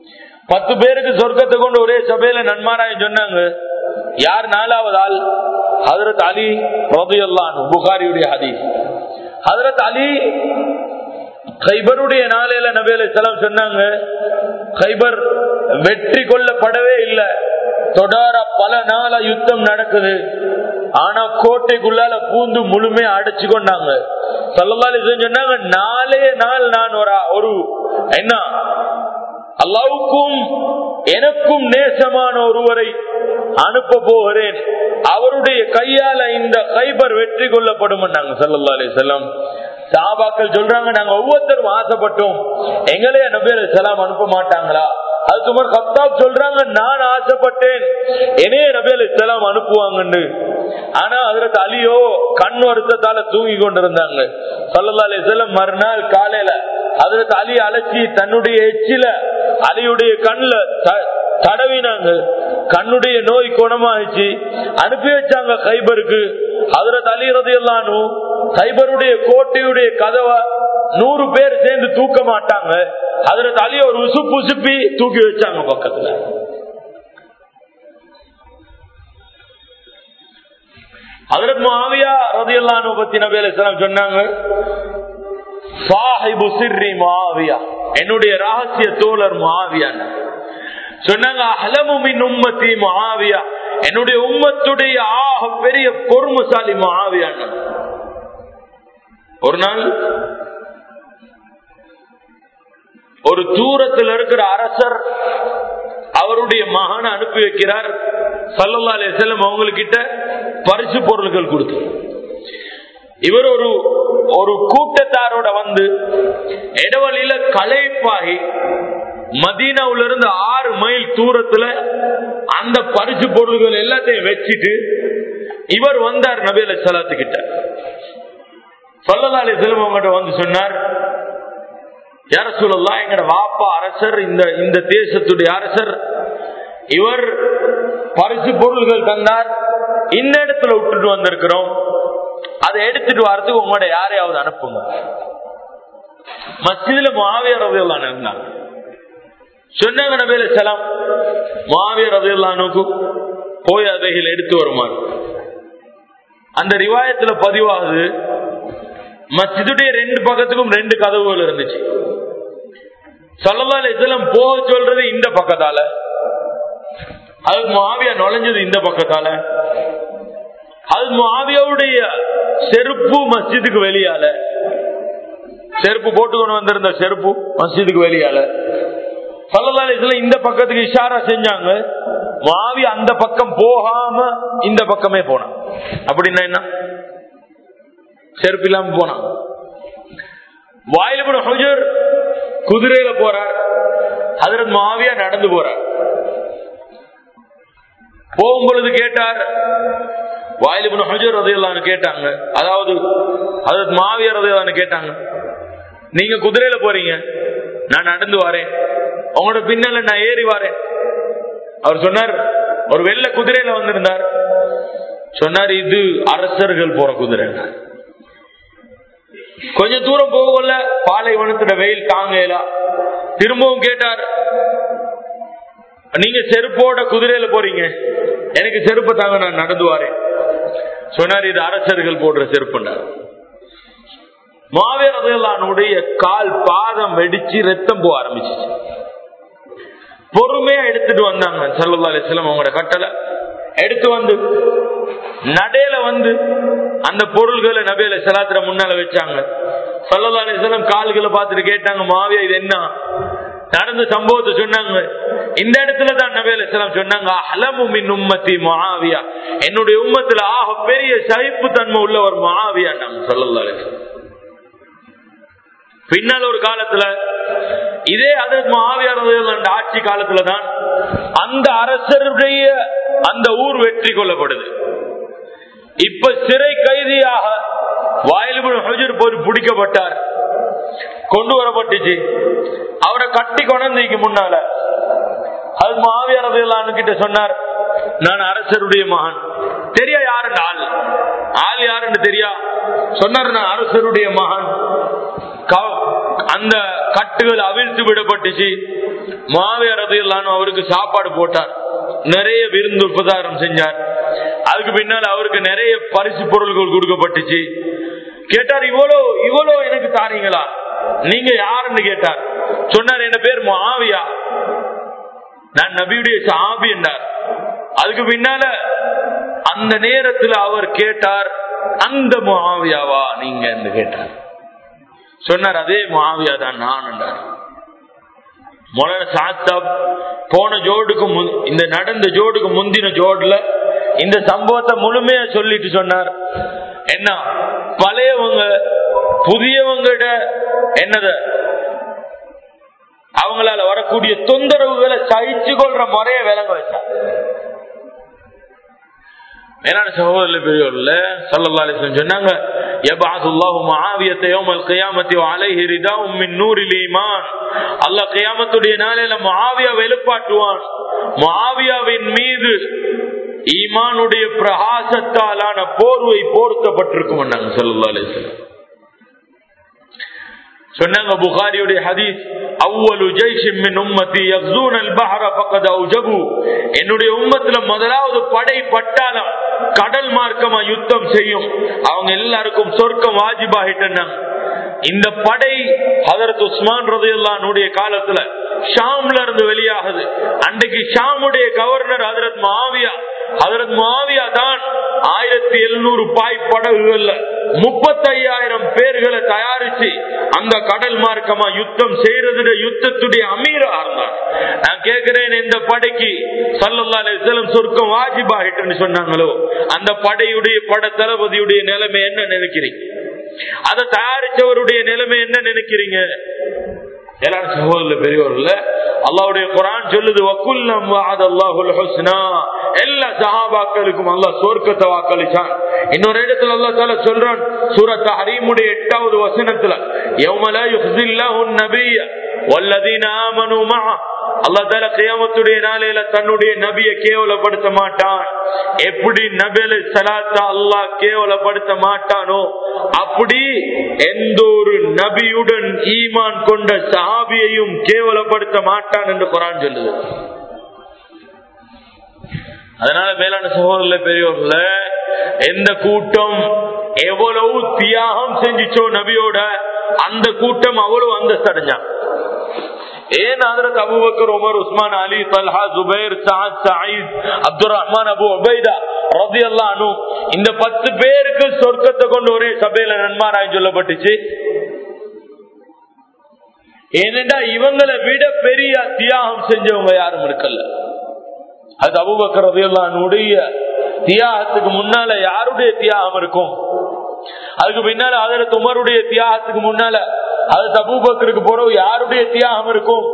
பத்து பேருக்கு சொர்க்கத்தை கொண்டு ஒரே சபையில நன்மாராயம் சொன்னாங்க யார் நாலாவது ஆள் ஹதரத் அலி ரதியல்லான் புகாரியுடைய ஹதீஸ் ஹதரத் அலி கைபருடைய நாளையில நபேல செலம் சொன்னாங்க கைபர் வெற்றி கொள்ளப்படவே இல்லை தொடர பல நாள யுத்தம் நடக்குது ஆனா கோட்டைக்குள்ளால பூந்து முழுமையா அடைச்சு கொண்டாங்க சொல்லலாலி சொன்னாங்க நாளே நாள் நான் ஒரு ஒரு என்ன அல்லாவுக்கும் எனக்கும் நேசமான ஒருவரை அனுப்ப போகிறேன் அவருடைய கையால இந்த கைபர் வெற்றி கொள்ளப்படும் சல்லல்லா அலி செல்லம் சாபாக்கள் சொல்றாங்க நாங்க ஒவ்வொருத்தரும் ஆசைப்பட்டோம் எங்களே நபேல செலாம் அனுப்ப மாட்டாங்களா அதுக்கு முன் கத்தாப் சொல்றாங்க நான் ஆசைப்பட்டேன் என்னைய நபேல செலாம் அனுப்புவாங்கன்னு ஆனா அதுல அலியோ கண் வருத்தத்தால தூங்கி கொண்டிருந்தாங்க சல்லல்லா அலி செல்லம் மறுநாள் காலையில அதுல அலி அழைச்சி தன்னுடைய எச்சில அலியுடைய கண்ணுல தடவினாங்க கண்ணுடைய நோய் குணமாயிடுச்சு அனுப்பி வச்சாங்க கைபருக்கு அதுல தலிறது எல்லாரும் கைபருடைய கோட்டையுடைய கதவை நூறு பேர் சேர்ந்து தூக்க மாட்டாங்க அதுல தலிய ஒரு உசுப்பு உசுப்பி தூக்கி வச்சாங்க பக்கத்துல அதற்கு மாவியா ரதியல்லானு பத்தி நபி சொன்னாங்க சாஹிபு சிர்ரி மாவியா என்னுடைய ரகசிய தோழர் மாவியான் சொன்னாங்க அஹலமுமின் உம்மத்தி மாவியா என்னுடைய உம்மத்துடைய ஆக பெரிய பொறுமசாலி மாவியான் ஒரு நாள் ஒரு தூரத்தில் இருக்கிற அரசர் அவருடைய மகனை அனுப்பி வைக்கிறார் சல்லல்லா அலி செல்லம் அவங்ககிட்ட பரிசு பொருள்கள் கொடுத்து இவர் ஒரு ஒரு கூட்டத்தாரோட வந்து இடவழியில களைப்பாகி மதீனாவில இருந்து ஆறு மைல் தூரத்துல அந்த பரிசு பொருள்கள் எல்லாத்தையும் வச்சுட்டு இவர் வந்தார் நபி அலி சலாத்து கிட்ட சொல்லலா அலி செல்லம் அவங்ககிட்ட வந்து சொன்னார் யார சொல்லலாம் எங்கட வாப்பா அரசர் இந்த இந்த தேசத்துடைய அரசர் இவர் பரிசு பொருள்கள் தந்தார் இந்த இடத்துல விட்டுட்டு வந்திருக்கிறோம் அதை எடுத்துட்டு வரதுக்கு உங்களோட யாரையாவது அனுப்புங்க மஸ்ஜிதுல மாவியர் ரவியல்லான் இருந்தாங்க சொன்னாங்க நபேல சலாம் மாவியர் ரவியல்லானுக்கு போய் அதைகள் எடுத்து வருமாறு அந்த ரிவாயத்துல பதிவாகுது மஸ்ஜிதுடைய ரெண்டு பக்கத்துக்கும் ரெண்டு கதவுகள் இருந்துச்சு சல்லா அலிஸ்லாம் போக சொல்றது இந்த பக்கத்தால அதுக்கு மாவியா நுழைஞ்சது இந்த பக்கத்தால அது மாவியாவுடைய செருப்பு மஸ்ஜிதுக்கு வெளியால செருப்பு போட்டு கொண்டு வந்திருந்த செருப்பு மஸ்ஜிதுக்கு வெளியால சல்லா அலிஸ்லாம் இந்த பக்கத்துக்கு இஷாரா செஞ்சாங்க மாவி அந்த பக்கம் போகாம இந்த பக்கமே போனான் அப்படின்னா என்ன செருப்பு இல்லாம போனான் வாயில ஹுஜர் குதிரையில போறார் அதற்கு மாவியா நடந்து போறார் போகும் பொழுது கேட்டார் வாயிலிபுன் ஹஜர் ரதையல்லான்னு கேட்டாங்க அதாவது அதற்கு மாவியா ரதையல்லான்னு கேட்டாங்க நீங்க குதிரையில போறீங்க நான் நடந்து வரேன் உங்களோட பின்னால நான் ஏறி வரேன் அவர் சொன்னார் ஒரு வெள்ள குதிரையில வந்திருந்தார் சொன்னார் இது அரசர்கள் போற குதிரை கொஞ்ச தூரம் போகல பாலைவனத்துல வெயில் தாங்கல திரும்பவும் கேட்டார் நீங்க செருப்போட குதிரையில போறீங்க எனக்கு செருப்பு தாங்க நான் நடந்து வரேன் சொன்னார் இது அரசர்கள் போடுற செருப்புண்டார் மாவீரனுடைய கால் பாதம் வெடிச்சு ரத்தம் போக ஆரம்பிச்சிச்சு பொறுமையா எடுத்துட்டு வந்தாங்க சல்லா அலிஸ்லாம் அவங்களோட கட்டளை எடுத்து வந்து நடையில வந்து அந்த பொருள்களை நபையில செலாத்திர முன்னால வச்சாங்க சல்லா அலிஸ்லாம் கால்களை பார்த்துட்டு கேட்டாங்க மாவியா இது என்ன நடந்த சம்பவத்தை சொன்னாங்க இந்த இடத்துல தான் நபி அலிஸ்லாம் சொன்னாங்க அலமுமின் உம்மத்தி மகாவியா என்னுடைய உம்மத்துல ஆக பெரிய சகிப்பு தன்மை உள்ள ஒரு மகாவியா நாங்க சொல்லல பின்னால் ஒரு காலத்துல இதே அதற்கு மகாவியார் அந்த ஆட்சி காலத்துல தான் அந்த அரசருடைய அந்த ஊர் வெற்றி கொள்ளப்படுது இப்ப சிறை கைதியாக வாயிலுபுன் ஹஜர் போய் பிடிக்கப்பட்டார் கொண்டு வரப்பட்டுச்சு அவரை கட்டி கொண்டீங்க முன்னால அது மாவியார் அதையெல்லாம் கிட்ட சொன்னார் நான் அரசருடைய மகன் தெரியா யாரு ஆள் ஆள் யாருன்னு தெரியா சொன்னார் நான் அரசருடைய மகன் அந்த கட்டுகள் அவிழ்த்து விடப்பட்டுச்சு மாவிய ரதையில்லான்னு அவருக்கு சாப்பாடு போட்டார் நிறைய விருந்து உபதாரம் செஞ்சார் அதுக்கு பின்னால் அவருக்கு நிறைய பரிசு பொருள்கள் கொடுக்கப்பட்டுச்சு கேட்டார் இவ்வளோ இவ்வளோ எனக்கு தாரீங்களா நீங்க யாருன்னு கேட்டார் சொன்னார் என்ன பேர் மாவியா நான் நபியுடைய சாபி என்றார் அதுக்கு பின்னால அந்த நேரத்தில் அவர் கேட்டார் அந்த மாவியாவா நீங்க என்று கேட்டார் சொன்னார் அதே மாவியா தான் நான் என்றார் மொழன சாத்தாப் போன ஜோடுக்கு முன்- இந்த நடந்த ஜோடுக்கு முந்தின ஜோடுல இந்த சம்பவத்தை முழுமையா சொல்லிட்டு சொன்னார் என்ன பழையவங்க புதியவங்கிட்ட என்னத அவங்களால வரக்கூடிய தொந்தரவுகளை சகிச்சு கொள்ற முறைய விளங்க வச்சார் மேலான சகோதரர் பெரியவர்ல சல்லல்லாஹு அலைஹி வஸல்லம் சொன்னாங்க யபஅதுல்லாஹு முஆவியத யௌமல் கியாமத்தி வஅலைஹி ரிதாஉம் மின் நூரில் ஈமான் அல்லாஹ் கியாமத்துடைய நாளில முஆவியாவை எழுப்பாட்டுவான் முஆவியாவின் மீது ஈமானுடைய பிரகாசத்தாலான போர்வை போர்த்தப்பட்டிருக்கும் நாங்க சல்லல்லாஹு அலைஹி வஸல்லம் சொன்னாங்க புகாரியுடைய ஹதீஸ் அவ்வளு ஜெய்ஷிம் மின் உம்மத்தி யக்ஸூன் அல் பஹர ஃபக்கத் அவுஜபு என்னுடைய உம்மத்துல முதலாவது படை பட்டாளம் கடல் மார்க்கமா யுத்தம் செய்யும் அவங்க எல்லாருக்கும் சொர்க்கம் வாஜிபாகிட்டன இந்த படை ஹதரத் உஸ்மான் ரதையுல்லானுடைய காலத்துல ஷாம்ல இருந்து வெளியாகுது அன்றைக்கு ஷாமுடைய governor Hazrat Muawiya Hazrat Muawiya தான் ஆயிரத்தி எழுநூறு பாய் படகுகள்ல முப்பத்தையாயிரம் பேர்களை தயாரிச்சு அந்த கடல் மார்க்கமா யுத்தம் செய்யறது யுத்தத்துடைய அமீரா இருந்தார் நான் கேட்கிறேன் இந்த படைக்கு சல்லல்லா அலிஸ்லம் சொர்க்கம் வாஜிபாகிட்டுன்னு சொன்னாங்களோ அந்த படையுடைய பட தளபதியுடைய நிலைமை என்ன நினைக்கிறீங்க அதை தயாரிச்சவருடைய நிலைமை என்ன நினைக்கிறீங்க எல்லாரும் சகோதரர் பெரியவர்கள அல்லாவுடைய குரான் சொல்லுது வக்குல்லம் வாதல்லாஹுல் ஹுஸ்னா எல்லா சஹாபாக்களுக்கும் அல்லாஹ் சொர்க்கத்தை வாக்களிச்சான் இன்னொரு இடத்துல அல்லாஹ் தால சொல்றான் சூரத் ஹரீமுடைய எட்டாவது வசனத்துல யௌமல யுஹ்ஸில்லாஹுன் நபிய வல்லதீன ஆமனு மஅ அல்லாஹ் தால கியாமத்துடைய நாளையில தன்னுடைய நபிய கேவலப்படுத்த மாட்டான் எப்படி நபில சலாத்த அல்லாஹ் கேவலப்படுத்த மாட்டானோ அப்படி எந்த ஒரு நபியுடன் ஈமான் கொண்ட சஹாபியையும் கேவலப்படுத்த மாட்டான் என்று குரான் சொல்லுது அதனால மேலான சகோதரர்ல பெரியவர்கள எந்த கூட்டம் எவ்வளவு தியாகம் செஞ்சிச்சோ நபியோட அந்த கூட்டம் அவ்வளவு அந்தஸ்து அடைஞ்சான் ஏன் Hazrat Abu Bakr Umar Usman Ali Talha Zubair Saad Saeed Abdul Rahman Abu Ubaidah ரலியல்லாஹு அன்ஹு இந்த பத்து பேருக்கு சொர்க்கத்தை கொண்டு ஒரே சபையில நன்மாராய் சொல்லப்பட்டுச்சு ஏனென்றா இவங்களை விட பெரிய தியாகம் செஞ்சவங்க யாரும் இருக்கல அது அபுபக்கர் ரலியல்லாஹுடைய தியாகத்துக்கு முன்னால யாருடைய தியாகம் இருக்கும் அதுக்கு பின்னால அதற்கு உமருடைய தியாகத்துக்கு முன்னால அது தபூபக்கருக்கு போறவு யாருடைய தியாகம் இருக்கும்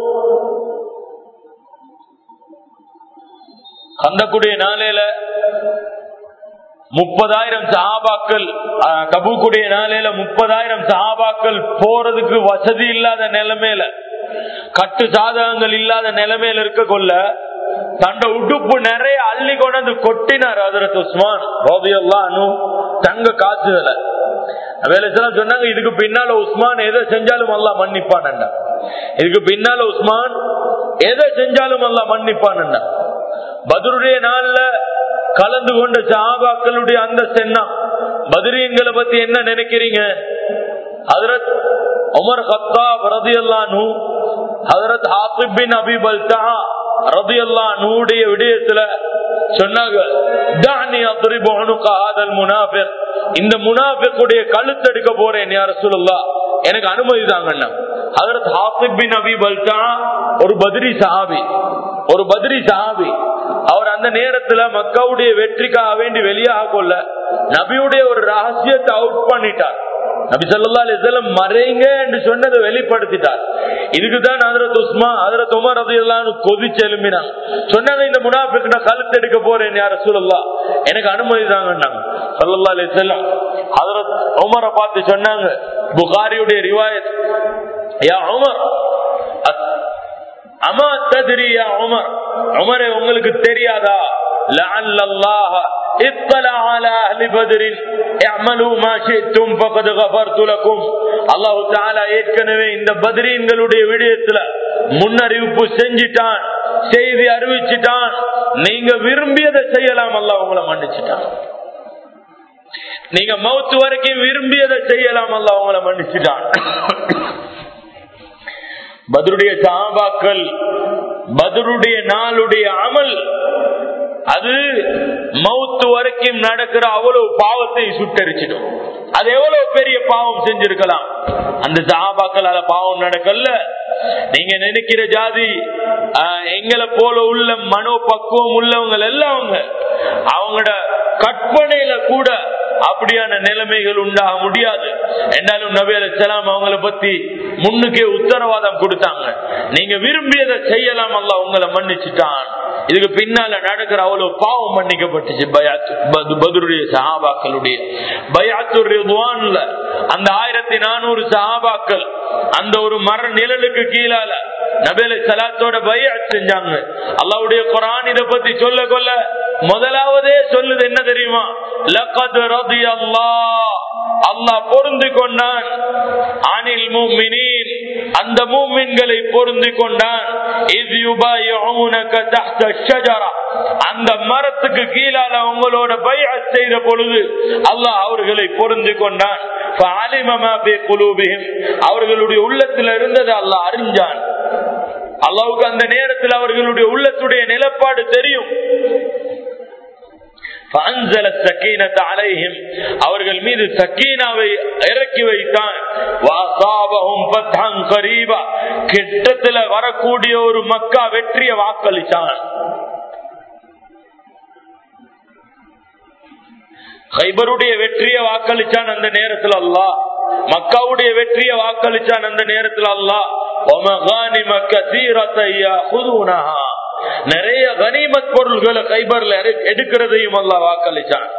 கந்தக்குடைய நாளையில முப்பதாயிரம் சஹாபாக்கள் தபூக்குடைய நாளையில முப்பதாயிரம் சஹாபாக்கள் போறதுக்கு வசதி இல்லாத நிலைமையில கட்டு சாதகங்கள் இல்லாத நிலைமையில இருக்க கொள்ள தண்ட உடுப்பு நிறைய அள்ளி கொண்டு கொட்டினார் அதரத் உஸ்மான் ரோதியெல்லாம் தங்க காசுகளை வேலைச்செல்லாம் சொன்னாங்க இதுக்கு பின்னால உஸ்மான் எதை செஞ்சாலும் அல்லா மன்னிப்பான் இதுக்கு பின்னால உஸ்மான் எதை செஞ்சாலும் அல்லா மன்னிப்பான் பதருடைய நாள்ல கலந்து கொண்ட சஹாபாக்களுடைய அந்த சென்னா பத்ரீன்களை பத்தி என்ன நினைக்கிறீங்க ஹதரத் உமர் ஹத்தாப் ரதியல்லானு Hazrat Hatib bin Abi Balta ரதியல்லானுடைய விடயத்துல சொன்னாங்க தானி அத்ரிபுனுக ஹாதல் முனாஃபிக் இந்த முனாஃபிக்குடைய கழுத்தெடுக்க போறேன் யார சொல்லலாம் எனக்கு அனுமதி தாங்க ஹதரத் ஹாத்திப் பின் அபி பல்தா ஒரு பத்ரி சஹாபி ஒரு பத்ரி சஹாபி அவர் அந்த நேரத்துல மக்காவுடைய வெற்றிக்காக வேண்டி வெளியாக கொள்ள நபியுடைய ஒரு ரகசியத்தை அவுட் பண்ணிட்டார் நபி சொல்லா அலிசல்லம் மறைங்க என்று சொன்னதை வெளிப்படுத்திட்டார் இதுக்குதான் ஹதரத் உஸ்மா ஹதரத் உமர் அது எல்லாம் கொதிச்சு எழும்பினாங்க சொன்னாங்க இந்த முனாஃபிக் நான் கழுத்து எடுக்க போறேன் யார சொல்லலா எனக்கு அனுமதி தாங்க சொல்லல்லா அலிசல்லம் ஹதரத் உமரை பார்த்து சொன்னாங்க புகாரியுடைய ரிவாயத் யா உமர் அமா ததிரியா உமர் உமரே உங்களுக்கு தெரியாதா لعل الله اطلع على اهل بدر اعملوا ما شئتم فقد غفرت لكم அல்லாஹ் தஆலா ஏற்கனவே இந்த பத்ரீன்களுடைய விடயத்துல முன்னறிவிப்பு செஞ்சிட்டான் செய்தி அறிவிச்சிட்டான் நீங்க விரும்பியதை செய்யலாம் அல்ல உங்களை மன்னிச்சுட்டான் நீங்க மௌத்து வரைக்கும் விரும்பியதை செய்யலாம் அல்ல உங்களை மன்னிச்சுட்டான் பதருடைய சாபாக்கள் பதருடைய நாளுடைய அமல் அது மௌத்து வரைக்கும் நடக்கிற அவ்வளவு பாவத்தை சுட்டரிச்சிடும் அது எவ்வளவு பெரிய பாவம் செஞ்சிருக்கலாம் அந்த சாபாக்களால பாவம் நடக்கல நீங்க நினைக்கிற ஜாதி எங்களை போல உள்ள மனோ பக்குவம் உள்ளவங்க எல்லாம் அவங்க அவங்களோட கற்பனையில கூட அப்படியான நிலைமைகள் உண்டாக முடியாது என்றாலும் நபி அலிசலாம் அவங்கள பத்தி முன்னுக்கே உத்தரவாதம் கொடுத்தாங்க நீங்க விரும்பியதை செய்யலாம் அல்ல உங்களை மன்னிச்சுட்டான் இதுக்கு பின்னால நடக்கிற அவ்வளவு பாவம் மன்னிக்கப்பட்டுச்சு பதுருடைய சஹாபாக்களுடைய பயாத்துர்ல அந்த ஆயிரத்தி நானூறு சஹாபாக்கள் அந்த ஒரு மர நிழலுக்கு கீழால நபேல சலாத்தோட பயா செஞ்சாங்க அல்லாவுடைய குரான் இதை பத்தி சொல்ல கொள்ள முதலாவதே சொல்லுது என்ன தெரியுமா லக்கது ரதி அல்லா அல்லாஹ் பொருந்து கொண்டான் அனில் மூமினின் அந்த மூமின்களை பொருந்து கொண்டான் அந்த மரத்துக்கு கீழால உங்களோட பய செய்த பொழுது அல்லாஹ் அவர்களை பொருந்து கொண்டான் அவர்களுடைய உள்ளத்தில் இருந்தது அல்லாஹ் அறிஞ்சான் அல்லாவுக்கு அந்த நேரத்தில் அவர்களுடைய உள்ளத்துடைய நிலப்பாடு தெரியும் அவர்கள் மீது சக்கீனாவை இறக்கி வைத்தான் கிட்டத்துல வரக்கூடிய ஒரு மக்கா வெற்றிய வாக்களித்தான் ஹைபருடைய வெற்றிய வாக்களிச்சான் அந்த நேரத்தில் அல்லா மக்காவுடைய வெற்றிய வாக்களிச்சான் அந்த நேரத்தில் அல்லா நிறைய கனிமத் பொருள்களை கைபர்ல எடுக்கிறதையும் அல்ல வாக்களிச்சான்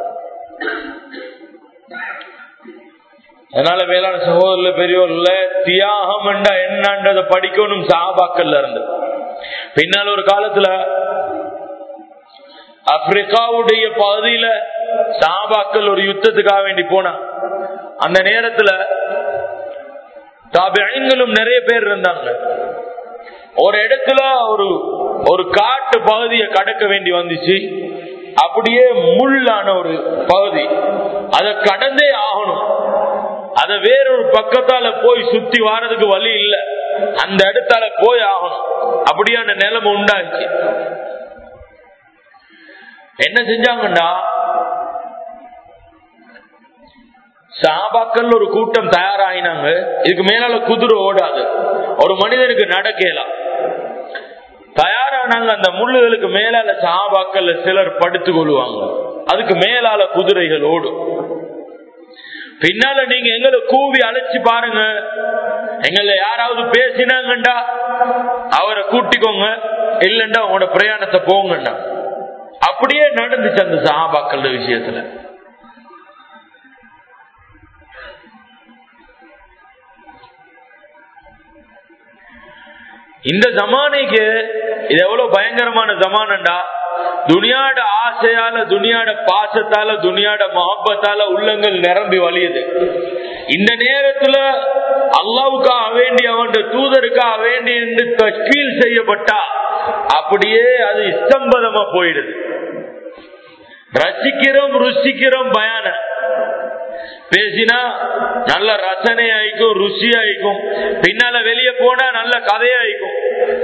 அதனால வேளாண் சகோதரர்ல பெரியவர்ல தியாகம் என்றா என்னன்றதை படிக்கணும் சாபாக்கள்ல இருந்து பின்னால் ஒரு காலத்துல ஆப்பிரிக்காவுடைய பகுதியில சாபாக்கள் ஒரு யுத்தத்துக்காக வேண்டி போனா அந்த நேரத்துல தாபியங்களும் நிறைய பேர் இருந்தாங்க ஒரு இடத்துல ஒரு ஒரு காட்டு பகுதியை கடக்க வேண்டி வந்துச்சு அப்படியே முள்ளான ஒரு பகுதி அதை கடந்தே ஆகணும் அத வேறொரு பக்கத்தால போய் சுத்தி வாரதுக்கு வழி இல்ல அந்த இடத்தால போய் ஆகணும் அப்படியான நிலைமை உண்டாச்சு என்ன செஞ்சாங்கண்டா சாபாக்கள் ஒரு கூட்டம் தயாராகினாங்க இதுக்கு மேலால குதிரை ஓடாது ஒரு மனிதனுக்கு நடக்கலாம் தயாரானாங்க அந்த முள்ளுகளுக்கு மேலால சாபாக்கள் சிலர் படுத்து கொள்வாங்க அதுக்கு மேலால குதிரைகள் ஓடும் பின்னால நீங்க எங்களை கூவி அழைச்சு பாருங்க எங்களை யாராவது பேசினாங்கண்டா அவரை கூட்டிக்கோங்க இல்லண்டா உங்களோட பிரயாணத்தை போங்கண்டா அப்படியே நடந்துச்சு அந்த சஹாபாக்கள் விஷயத்துல இந்த ஜமானைக்கு இது எவ்வளவு பயங்கரமான ஜமானண்டா துனியாட ஆசையால துனியாட பாசத்தால துனியாட மொஹப்பத்தால உள்ளங்கள் நிரம்பி வழியுது இந்த நேரத்துல அல்லாவுக்காக வேண்டி அவன் தூதருக்காக வேண்டி என்று தஸ்கீல் செய்யப்பட்டா அப்படியே அது இஸ்தம்பதமா போயிடுது ரசிக்கிறோம் ருசிக்கிறோம் பயான பேசினா நல்ல ரசனை ஆயிக்கும் ருசி ஆயிக்கும் பின்னால வெளியே போனா நல்ல கதையாயிக்கும்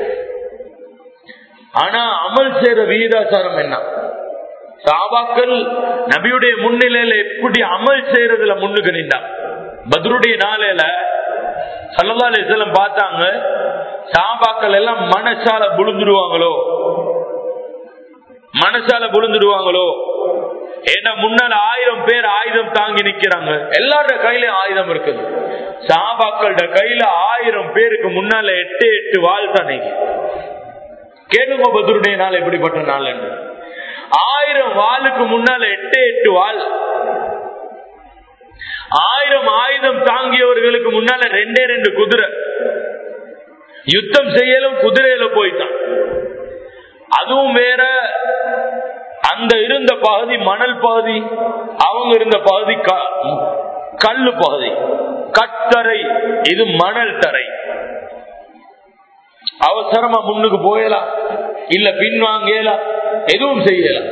ஆனா அமல் செய்யற வீராசாரம் என்ன சாபாக்கள் நபியுடைய முன்னிலையில எப்படி அமல் செய்யறதுல முன்னுக்கு நின்றா பத்ருடைய நாளையில சல்லா அலிஸ்லம் பார்த்தாங்க சாபாக்கள் எல்லாம் மனசால புழுந்துடுவாங்களோ மனசால புழுந்துடுவாங்களோ ஏன்னா முன்னால ஆயிரம் பேர் ஆயுதம் தாங்கி நிக்கிறாங்க எல்லாரோட கையில ஆயுதம் இருக்குது சாபாக்களோட கையில ஆயிரம் பேருக்கு முன்னால எட்டு எட்டு வாழ் தானே கேளுங்க பத்ருடைய நாள் எப்படிப்பட்ட நாள் என்று ஆயிரம் வாளுக்கு முன்னால எட்டு எட்டு வாழ் ஆயிரம் ஆயுதம் தாங்கியவர்களுக்கு முன்னால ரெண்டே ரெண்டு குதிரை யுத்தம் செய்யலும் குதிரையில போய்தான் அதுவும் வேற அந்த இருந்த பகுதி மணல் பகுதி அவங்க இருந்த பகுதி கல்லு பகுதி கட்டரை இது மணல் தரை அவசரமா முன்னுக்கு போயலாம் இல்ல பின்வாங்கலாம் எதுவும் செய்யலாம்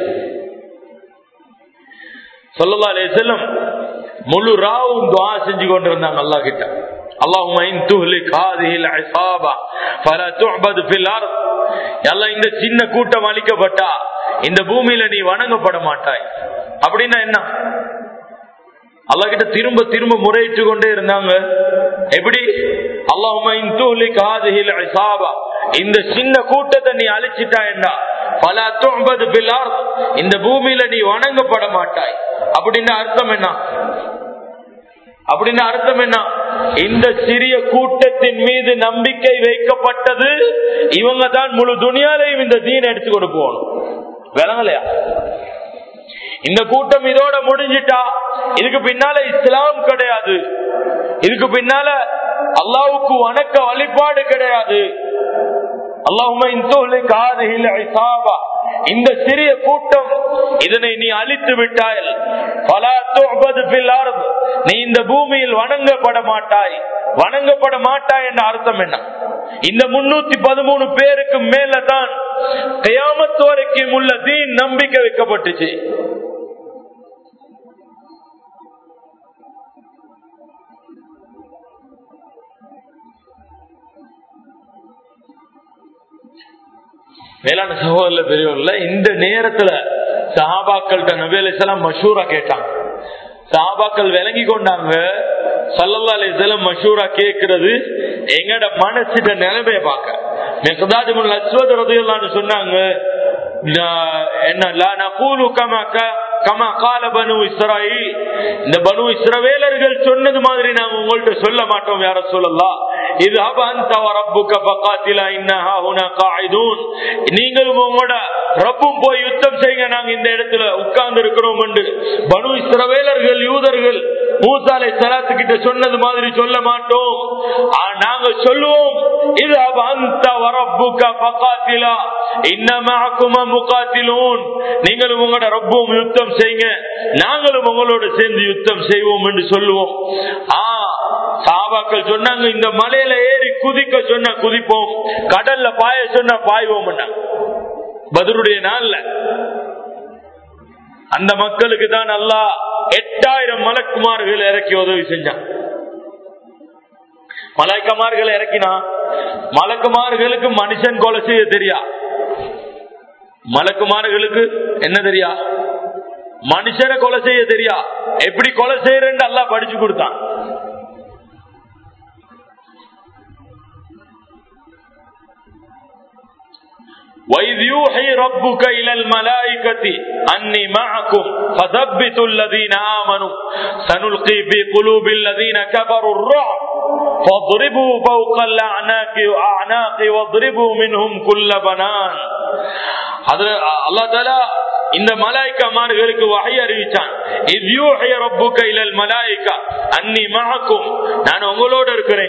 சொல்லலா செல்லும் முழு ராவும் துவா செஞ்சு கொண்டிருந்தாங்க அல்லா கிட்ட اللهم ان تهلك هذه العصابه فلا تعبد في الارض எல்லாம் இந்த சின்ன கூட்டம் அளிக்கப்பட்டா இந்த பூமியில நீ வணங்கப்பட மாட்டாய் அப்படின்னா என்ன அல்லா கிட்ட திரும்ப திரும்ப முறையிட்டு கொண்டே இருந்தாங்க எப்படி அல்லாஹுமா இந்த சின்ன கூட்டத்தை நீ அழிச்சிட்டா என்ன பல தொம்பது பில்லார் இந்த பூமியில நீ வணங்கப்பட மாட்டாய் அப்படின்னு அர்த்தம் என்ன அப்படின்னு அர்த்தம் என்ன இந்த சிறிய கூட்டத்தின் மீது நம்பிக்கை வைக்கப்பட்டது இவங்க தான் முழு துணியாலையும் இந்த தீனை எடுத்து கொண்டு போகணும் விளங்கலையா இந்த கூட்டம் இதோட முடிஞ்சிட்டா இதுக்கு பின்னால இஸ்லாம் கிடையாது இதுக்கு பின்னால அல்லாவுக்கு வணக்க வழிபாடு கிடையாது இந்த சிறிய கூட்டம் இதனை நீ அழித்து விட்டாய் நீ இந்த பூமியில் வணங்கப்பட மாட்டாய் வணங்கப்பட மாட்டாய் என்ற அர்த்தம் என்ன இந்த முன்னூத்தி பதிமூணு பேருக்கு மேலதான் கயாமத்து வரைக்கும் உள்ள தீன் நம்பிக்கை வைக்கப்பட்டுச்சு மேலான சகோதர பெரியவர்ல இந்த நேரத்துல சஹாபாக்கள்கிட்ட நபேலாம் மஷூரா கேட்டாங்க சஹாபாக்கள் விளங்கி கொண்டாங்க சல்லல்லா அலிசலம் மஷூரா கேட்கறது எங்கட மனசிட்ட நிலைமைய பார்க்க மெகதாஜுல் அஸ்வத் ரதையெல்லாம் சொன்னாங்க என்ன கமா கால பனு இஸ்ராயி இந்த பனு இஸ்ரவேலர்கள் சொன்னது மாதிரி நாங்க உங்கள்ட்ட சொல்ல மாட்டோம் யார சொல்லலாம் இது நீங்களும் உங்களோட ரப்பும் போய் யுத்தம் செய்யுங்க நாங்க இந்த இடத்துல உட்கார்ந்து இருக்கிறோம் என்று பனு இஸ்ரவேலர்கள் யூதர்கள் மூசாலை சலாத்து கிட்ட சொன்னது மாதிரி சொல்ல மாட்டோம் நாங்க சொல்லுவோம் இது அந்த வரப்புக்க பக்காத்திலா இன்னமாக்குமா முகாத்திலூன் நீங்களும் உங்களோட ரப்பும் யுத்தம் செய்யுங்க நாங்களும் உங்களோட சேர்ந்து யுத்தம் செய்வோம் என்று சொல்லுவோம் ஆ சாபாக்கள் சொன்னாங்க இந்த மலையில ஏறி குதிக்க சொன்ன குதிப்போம் கடல்ல பாய சொன்ன பாய்வோம் பதிலுடைய நாள்ல அந்த மக்களுக்கு தான் நல்லா எட்டாயிரம் மலக்குமார்கள் இறக்கி உதவி செஞ்சான் மலைக்குமார்கள் இறக்கினா மலக்குமார்களுக்கு மனுஷன் கொலை செய்ய தெரியா மலக்குமார்களுக்கு என்ன தெரியா மனுஷனை கொலை செய்ய தெரியா எப்படி கொலை செய்யறேன்னு அல்லா படிச்சு கொடுத்தான் وَإِذْ يُوحِي رَبُّكَ إِلَى الْمَلَائِكَةِ أَنِّي مَعَكُمْ فَثَبِّتُوا الَّذِينَ آمَنُوا سَنُلْقِي فِي قُلُوبِ الَّذِينَ كَفَرُوا الرُّعْبَ فَاضْرِبُوا فَوْقَ الْأَعْنَاقِ وَأَعْنَاقِ وَاضْرِبُوا مِنْهُمْ كُلَّ بَنَانٍ அல்லாஹ் தஆலா இந்த மலாய்க்காமார்களுக்கு வகை அறிவிச்சான் அன்னி மகக்கும் நான் உங்களோட இருக்கிறேன்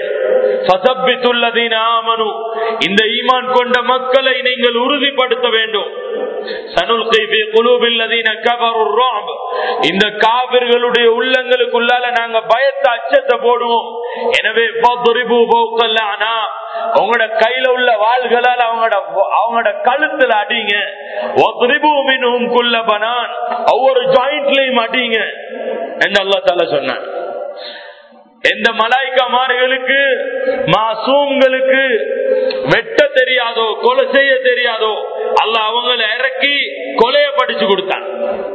இந்த ஈமான் கொண்ட மக்களை நீங்கள் உறுதிப்படுத்த வேண்டும் இந்த காவிர்களுடைய உள்ளங்களுக்குள்ளால நாங்க பயத்தை அச்சத்தை போடுவோம் எனவே உங்களோட கையில உள்ள வாள்களால் அவங்களோட அவங்களோட கழுத்துல அடிங்க பனான் ஒவ்வொரு ஜாயிண்ட்லயும் அடிங்க என்று அல்லா தால சொன்னான் எந்த மலாய்க்காமார்களுக்கு மாசூம்களுக்கு வெட்ட தெரியாதோ கொலை செய்ய தெரியாதோ அல்ல அவங்களை இறக்கி கொலைய படிச்சு கொடுத்தான்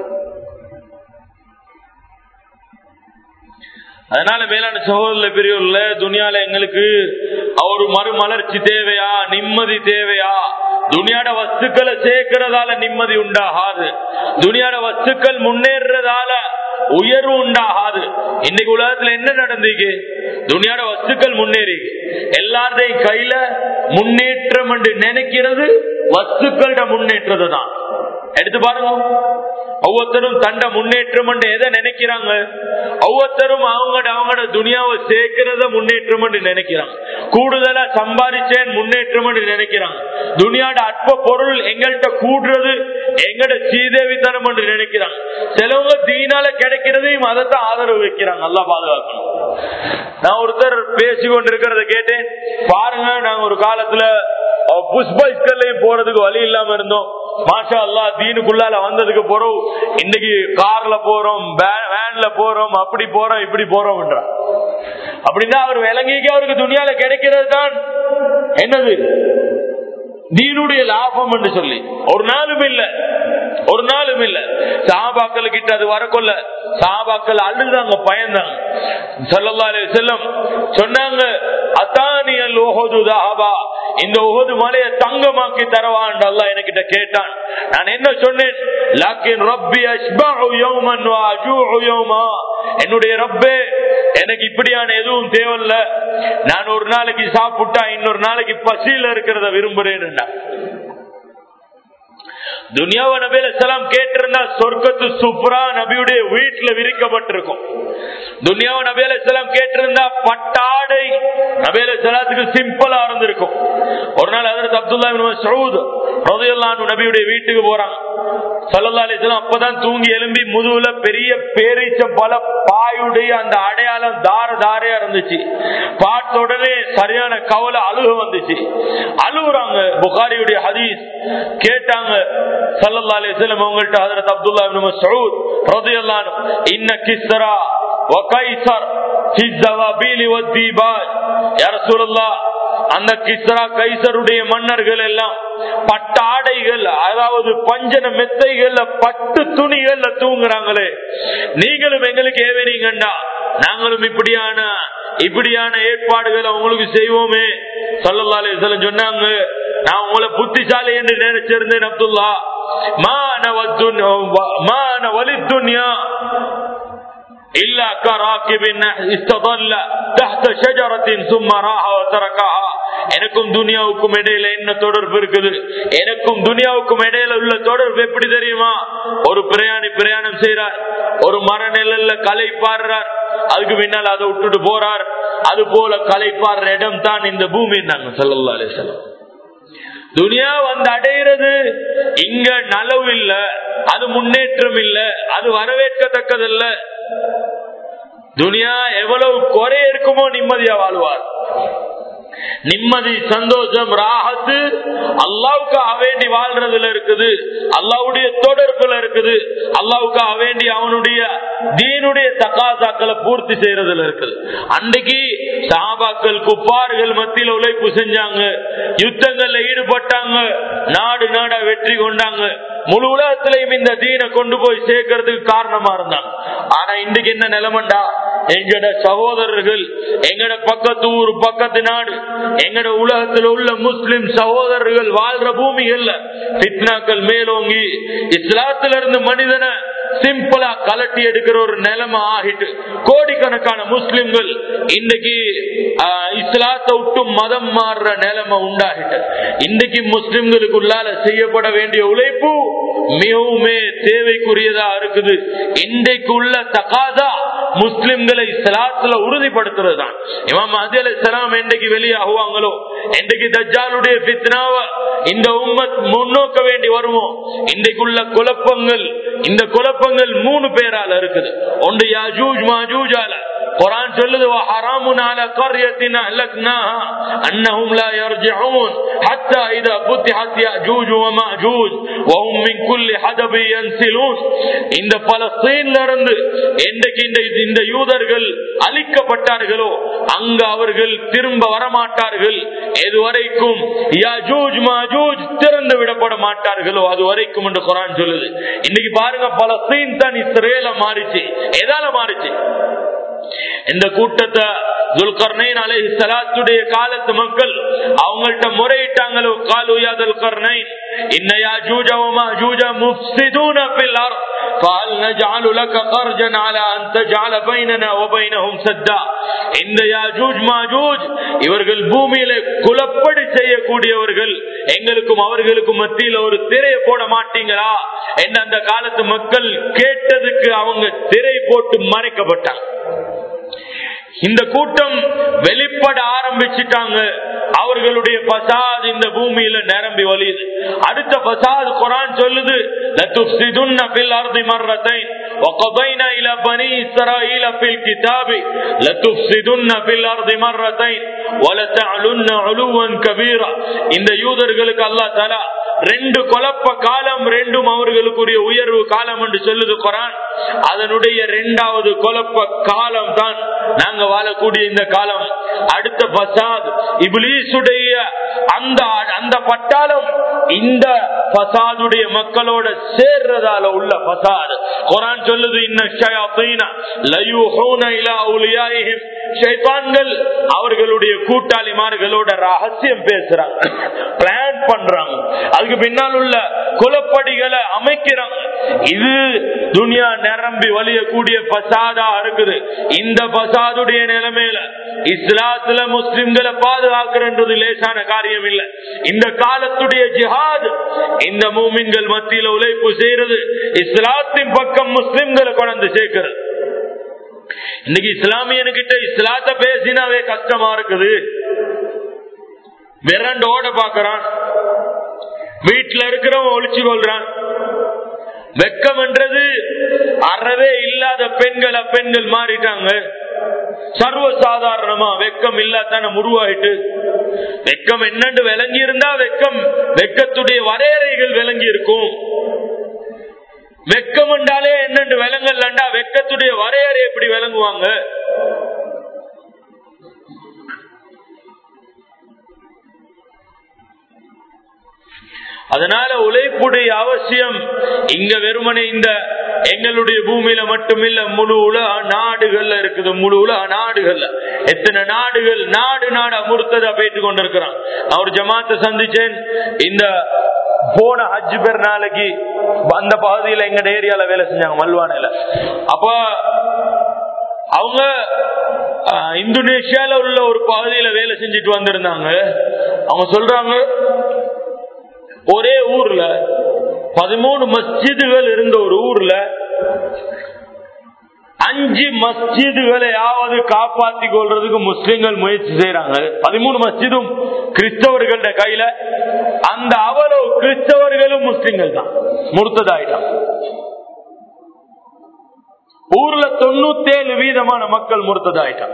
அதனால மேலான சகோதர பெரியவர்ல துணியால எங்களுக்கு ஒரு மறுமலர்ச்சி தேவையா நிம்மதி தேவையா துணியாட வஸ்துக்களை சேர்க்கிறதால நிம்மதி உண்டாகாது துணியாட வஸ்துக்கள் முன்னேறதால உயர்வு உண்டாகாது இன்னைக்கு உலகத்துல என்ன நடந்தீங்க துணியாட வஸ்துக்கள் முன்னேறி எல்லாத்தையும் கையில முன்னேற்றம் என்று நினைக்கிறது வஸ்துக்களோட முன்னேற்றது தான் எடுத்து பாருங்க ஒவ்வொருத்தரும் தண்ட முன்னேற்றம் எதை நினைக்கிறாங்க ஒவ்வொருத்தரும் அவங்களோட அவங்களோட துணியாவை சேர்க்கிறத முன்னேற்றம் நினைக்கிறாங்க கூடுதலா சம்பாதிச்சேன் முன்னேற்றம் நினைக்கிறாங்க துணியாட அற்ப பொருள் எங்கள்கிட்ட கூடுறது எங்கட சீதேவி தரம் என்று நினைக்கிறாங்க சிலவங்க தீனால கிடைக்கிறதையும் அதைத்தான் ஆதரவு வைக்கிறாங்க நல்லா பாதுகாக்கணும் நான் ஒருத்தர் பேசி கொண்டிருக்கிறத கேட்டேன் பாருங்க நாங்க ஒரு காலத்துல புஷ்பைஸ்கர்லயும் போறதுக்கு வழி இல்லாம இருந்தோம் மாஷா அல்லா தீனுக்குள்ளால வந்ததுக்கு போறோம் இன்னைக்கு கார்ல போறோம் வேன்ல போறோம் அப்படி போறோம் இப்படி போறோம் அப்படின்னா அவர் விளங்கிக்கு அவருக்கு துணியால கிடைக்கிறது தான் என்னது தீனுடைய லாபம் என்று சொல்லி ஒரு நாளும் இல்ல ஒரு நாளும் இல்ல சாபாக்கள் கிட்ட அது வரக்கொள்ள சாபாக்கள் அழுதாங்க பயந்தாங்க சொல்லல்லாலே செல்லம் சொன்னாங்க அத்தானியல் ஓஹது தாபா இந்த ஒவ்வொரு மலையை தங்கமாக்கி தரவான் அல்லா என்கிட்ட கேட்டான் நான் என்ன சொன்னேன் லாக்கின் ரப்பி அஷ்பஹு யௌமன் வ அஜூஹு யௌமா என்னுடைய ரப்பே எனக்கு இப்படியான எதுவும் தேவையில்ல நான் ஒரு நாளைக்கு சாப்பிட்டா இன்னொரு நாளைக்கு பசியில இருக்கிறத விரும்புறேன் துனியாவ நபியில சலாம் கேட்டிருந்தா சொர்க்கத்து சுப்ரா நபியுடைய வீட்டுல விரிக்கப்பட்டிருக்கும் துனியாவ நபியில சலாம் கேட்டிருந்தா பட்டாடை நபியில சலாத்துக்கு சிம்பிளா இருந்திருக்கும் ஒரு நாள் அதற்கு அப்துல்லா சவுத் நபியுடைய வீட்டுக்கு போறாங்க சல்லா அலிஸ்லாம் அப்பதான் தூங்கி எழும்பி முதுகுல பெரிய பேரீச்ச பல பாயுடைய அந்த அடையாளம் தார தாரையா இருந்துச்சு பார்த்த உடனே சரியான கவலை அழுக வந்துச்சு அழுகுறாங்க புகாரியுடைய ஹதீஸ் கேட்டாங்க சல்லல்லா அலிஸ்லாம் அவங்கள்ட்ட ஹதரத் அப்துல்லா மசூத் ரதியல்லான் இன்ன கிஸ்ரா வகைசர் في الزوابيل والديباج يا رسول الله அந்த கிஸ்ரா கைசருடைய மன்னர்கள் எல்லாம் பட்டாடைகள் அதாவது பஞ்சன மெத்தைகள்ல பட்டு துணிகள்ல தூங்குறாங்களே நீங்களும் எங்களுக்கு ஏவனீங்கண்டா நாங்களும் இப்படியான இப்படியான ஏற்பாடுகளை உங்களுக்கு செய்வோமே சொல்லலாலே சொன்னாங்க நான் உங்களை புத்திசாலி என்று நினைச்சிருந்தேன் அப்துல்லா மான வலி துன்யா إلا كراكب استظل تحت شجرة ثم راح وتركها எனக்கும் துனியாவுக்கும் இடையில என்ன தொடர்பு இருக்குது எனக்கும் துனியாவுக்கும் இடையில உள்ள தொடர்பு எப்படி தெரியுமா ஒரு பிரயாணி பிரயாணம் செய்யறார் ஒரு மர நிழல்ல களை பாடுறார் அதுக்கு பின்னால் அதை விட்டுட்டு போறார் அது போல களை பாடுற இடம் தான் இந்த பூமி நாங்க சொல்லலாம் அலிசல்லாம் துனியா வந்து அடைகிறது இங்க நலவு இல்ல அது முன்னேற்றம் இல்ல அது வரவேற்கத்தக்கதல்ல துனியா எவ்வளவு குறை இருக்குமோ நிம்மதியா வாழ்வார் நிம்மதி சந்தோஷம் ராகத்து அல்லாவுக்காக வேண்டி வாழ்றதுல இருக்குது அல்லாவுடைய தொடர்புல இருக்குது அல்லாவுக்காக வேண்டி அவனுடைய தீனுடைய தகாசாக்களை பூர்த்தி செய்யறதுல இருக்குது அன்றைக்கு சாபாக்கள் குப்பார்கள் மத்தியில் உழைப்பு செஞ்சாங்க யுத்தங்கள்ல ஈடுபட்டாங்க நாடு நாடா வெற்றி கொண்டாங்க முழு உலகத்திலையும் இந்த தீனை கொண்டு போய் சேர்க்கறதுக்கு காரணமா இருந்தாங்க ஆனா இன்றைக்கு என்ன நிலைமண்டா எங்கட சகோதரர்கள் எங்கட பக்கத்து ஊர் பக்கத்து நாடு எங்கட உலகத்தில் உள்ள முஸ்லிம் சகோதரர்கள் வாழ்ற பூமிகள்ல பித்னாக்கள் மேலோங்கி இஸ்லாத்துல இருந்து மனிதனை சிம்பிளா கலட்டி எடுக்கிற ஒரு நிலைமை ஆகிட்டு கோடிக்கணக்கான முஸ்லிம்கள் இன்னைக்கு இஸ்லாத்தை விட்டு மதம் மாறுற நிலைமை உண்டாகிட்டு இன்னைக்கு முஸ்லிம்களுக்குள்ளால செய்யப்பட வேண்டிய உழைப்பு மிகவுமே தேவைக்குரியதா இருக்குது இன்றைக்கு உள்ள தகாதா முஸ்லிம்களை இஸ்லாத்துல உறுதிப்படுத்துறது தான் இமாம் மதி அலி இஸ்லாம் என்றைக்கு வெளியாகுவாங்களோ என்றைக்கு தஜ்ஜாலுடைய பித்னாவ இந்த உம்மத் முன்னோக்க வேண்டி வருவோம் இன்றைக்குள்ள குழப்பங்கள் இந்த குழப்பங்கள் மூணு பேரால இருக்குது ஒன்று யாஜூஜ் மாஜூஜால குரான் சொல்லுது وحرام على قرية أهلكناها أنهم لا يرجعون حتى إذا فتحت يأجوج ومأجوج وهم من كل حدب ينسلون இந்த பலஸ்தீன்ல இருந்து என்றைக்கு இந்த இந்த யூதர்கள் அழிக்கப்பட்டார்களோ அங்கு அவர்கள் திரும்ப வரமாட்டார்கள் எதுவரைக்கும் யாஜூஜ் மாஜூஜ் திறந்து விடப்பட மாட்டார்களோ அது வரைக்கும் என்று குரான் சொல்லுது இன்னைக்கு பாருங்க பலஸ்தீன் தான் இஸ்ரேல மாறிச்சு எதால மாறிச்சு இந்த கூட்டத்தை துல்கர்னைன் அலை சலாத்துடைய காலத்து மக்கள் அவங்கள்ட்ட முறையிட்டாங்களோ காலுயா துல்கர்னைன் இன்னயா ஜூஜவமா ஜூஜ முஃப்சிதூன ஃபில் அர்த் قال نجعل لك قرجا على ان تجعل بيننا وبينهم سدا இந்த யாஜூஜ் மாஜூஜ் இவர்கள் பூமியில குலப்படி செய்யக்கூடியவர்கள் எங்களுக்கும் அவர்களுக்கும் மத்தியில் ஒரு திரையை போட மாட்டீங்களா என்ன அந்த காலத்து மக்கள் கேட்டதுக்கு அவங்க திரை போட்டு மறைக்கப்பட்டாங்க இந்த கூட்டம் வெளிப்பட ஆரம்பிச்சுட்டாங்க அவர்களுடைய பசாத் இந்த பூமியில நிரம்பி வலியுது அடுத்த பசாத் குரான் சொல்லுது لتفسدن في الارض مرتين وقضينا الى بني اسرائيل في الكتاب لتفسدن في الارض مرتين இந்த யூதர்களுக்கு அல்லா தலா ரெண்டு குழப்ப காலம் ரெண்டும் அவர்களுக்குரிய உயர்வு காலம் என்று சொல்லுது குரான் அதனுடைய இரண்டாவது குழப்ப காலம் தான் நாங்க வாழக்கூடிய இந்த காலம் அடுத்த பசாத் இபிலீசுடைய அந்த அந்த பட்டாளம் இந்த பசாதுடைய மக்களோட சேர்றதால உள்ள பசாத் குரான் சொல்லுது அவர்களுடைய கூட்டாளிமார்களோட ரகசியம் பேசுறாங்க பிளான் பண்றாங்க அதுக்கு பின்னால் உள்ள குலப்படிகளை அமைக்கிறாங்க இது துனியா நிரம்பி வலியக்கூடிய பசாதா இருக்குது இந்த பசாதுடைய நிலைமையில இஸ்லாத்துல முஸ்லிம்களை பாதுகாக்கிறது லேசான காரியம் இல்லை இந்த காலத்துடைய ஜிஹாத் இந்த மூமின்கள் மத்தியில உழைப்பு செய்யறது இஸ்லாத்தின் பக்கம் முஸ்லிம்களை கொண்டு சேர்க்கிறது இன்னைக்கு இஸ்லாமியனுக்கிட்ட இஸ்லாத்த பேசினாவே கஷ்டமா இருக்குது விரண்டோட பாக்குறான் வீட்டுல இருக்கிறவன் ஒழிச்சு கொள்றான் வெக்கம் என்றது அறவே இல்லாத பெண்களை பெண்கள் மாறிட்டாங்க சர்வ சாதாரணமா வெக்கம் இல்லாதான உருவாயிட்டு வெக்கம் என்னன்னு விளங்கி இருந்தா வெக்கம் வெக்கத்துடைய வரையறைகள் விளங்கி இருக்கும் வெக்கம் என்றாலே என்னன்னு விளங்கலண்டா வெக்கத்துடைய வரையறை எப்படி விளங்குவாங்க அதனால உழைப்புடைய அவசியம் இங்க வெறுமனே இந்த எங்களுடைய பூமியில மட்டுமில்ல முழு உலக நாடுகள்ல இருக்குது முழு உலக நாடுகள்ல எத்தனை நாடுகள் நாடு நாடு அமுர்த்ததா போயிட்டு கொண்டிருக்கிறான் நான் ஒரு ஜமாத்தை சந்திச்சேன் இந்த போன ஹஜ் பேர் நாளைக்கு அந்த பகுதியில எங்க ஏரியால வேலை செஞ்சாங்க மல்வானையில அப்ப அவங்க இந்தோனேஷியால உள்ள ஒரு பகுதியில வேலை செஞ்சுட்டு வந்திருந்தாங்க அவங்க சொல்றாங்க ஒரே ஊர்ல பதிமூணு மஸ்ஜிதுகள் இருந்த ஒரு ஊர்ல அஞ்சு மஸ்ஜிதுகளையாவது காப்பாத்தி கொள்றதுக்கு முஸ்லிம்கள் முயற்சி செய்யறாங்க பதிமூணு மஸ்ஜிதும் கிறிஸ்தவர்கள கையில அந்த அவ்வளவு கிறிஸ்தவர்களும் முஸ்லிம்கள் தான் முறுத்ததாயிட்டாங்க ஊர்ல தொண்ணூத்தேழு வீதமான மக்கள் முறுத்ததாயிட்டாங்க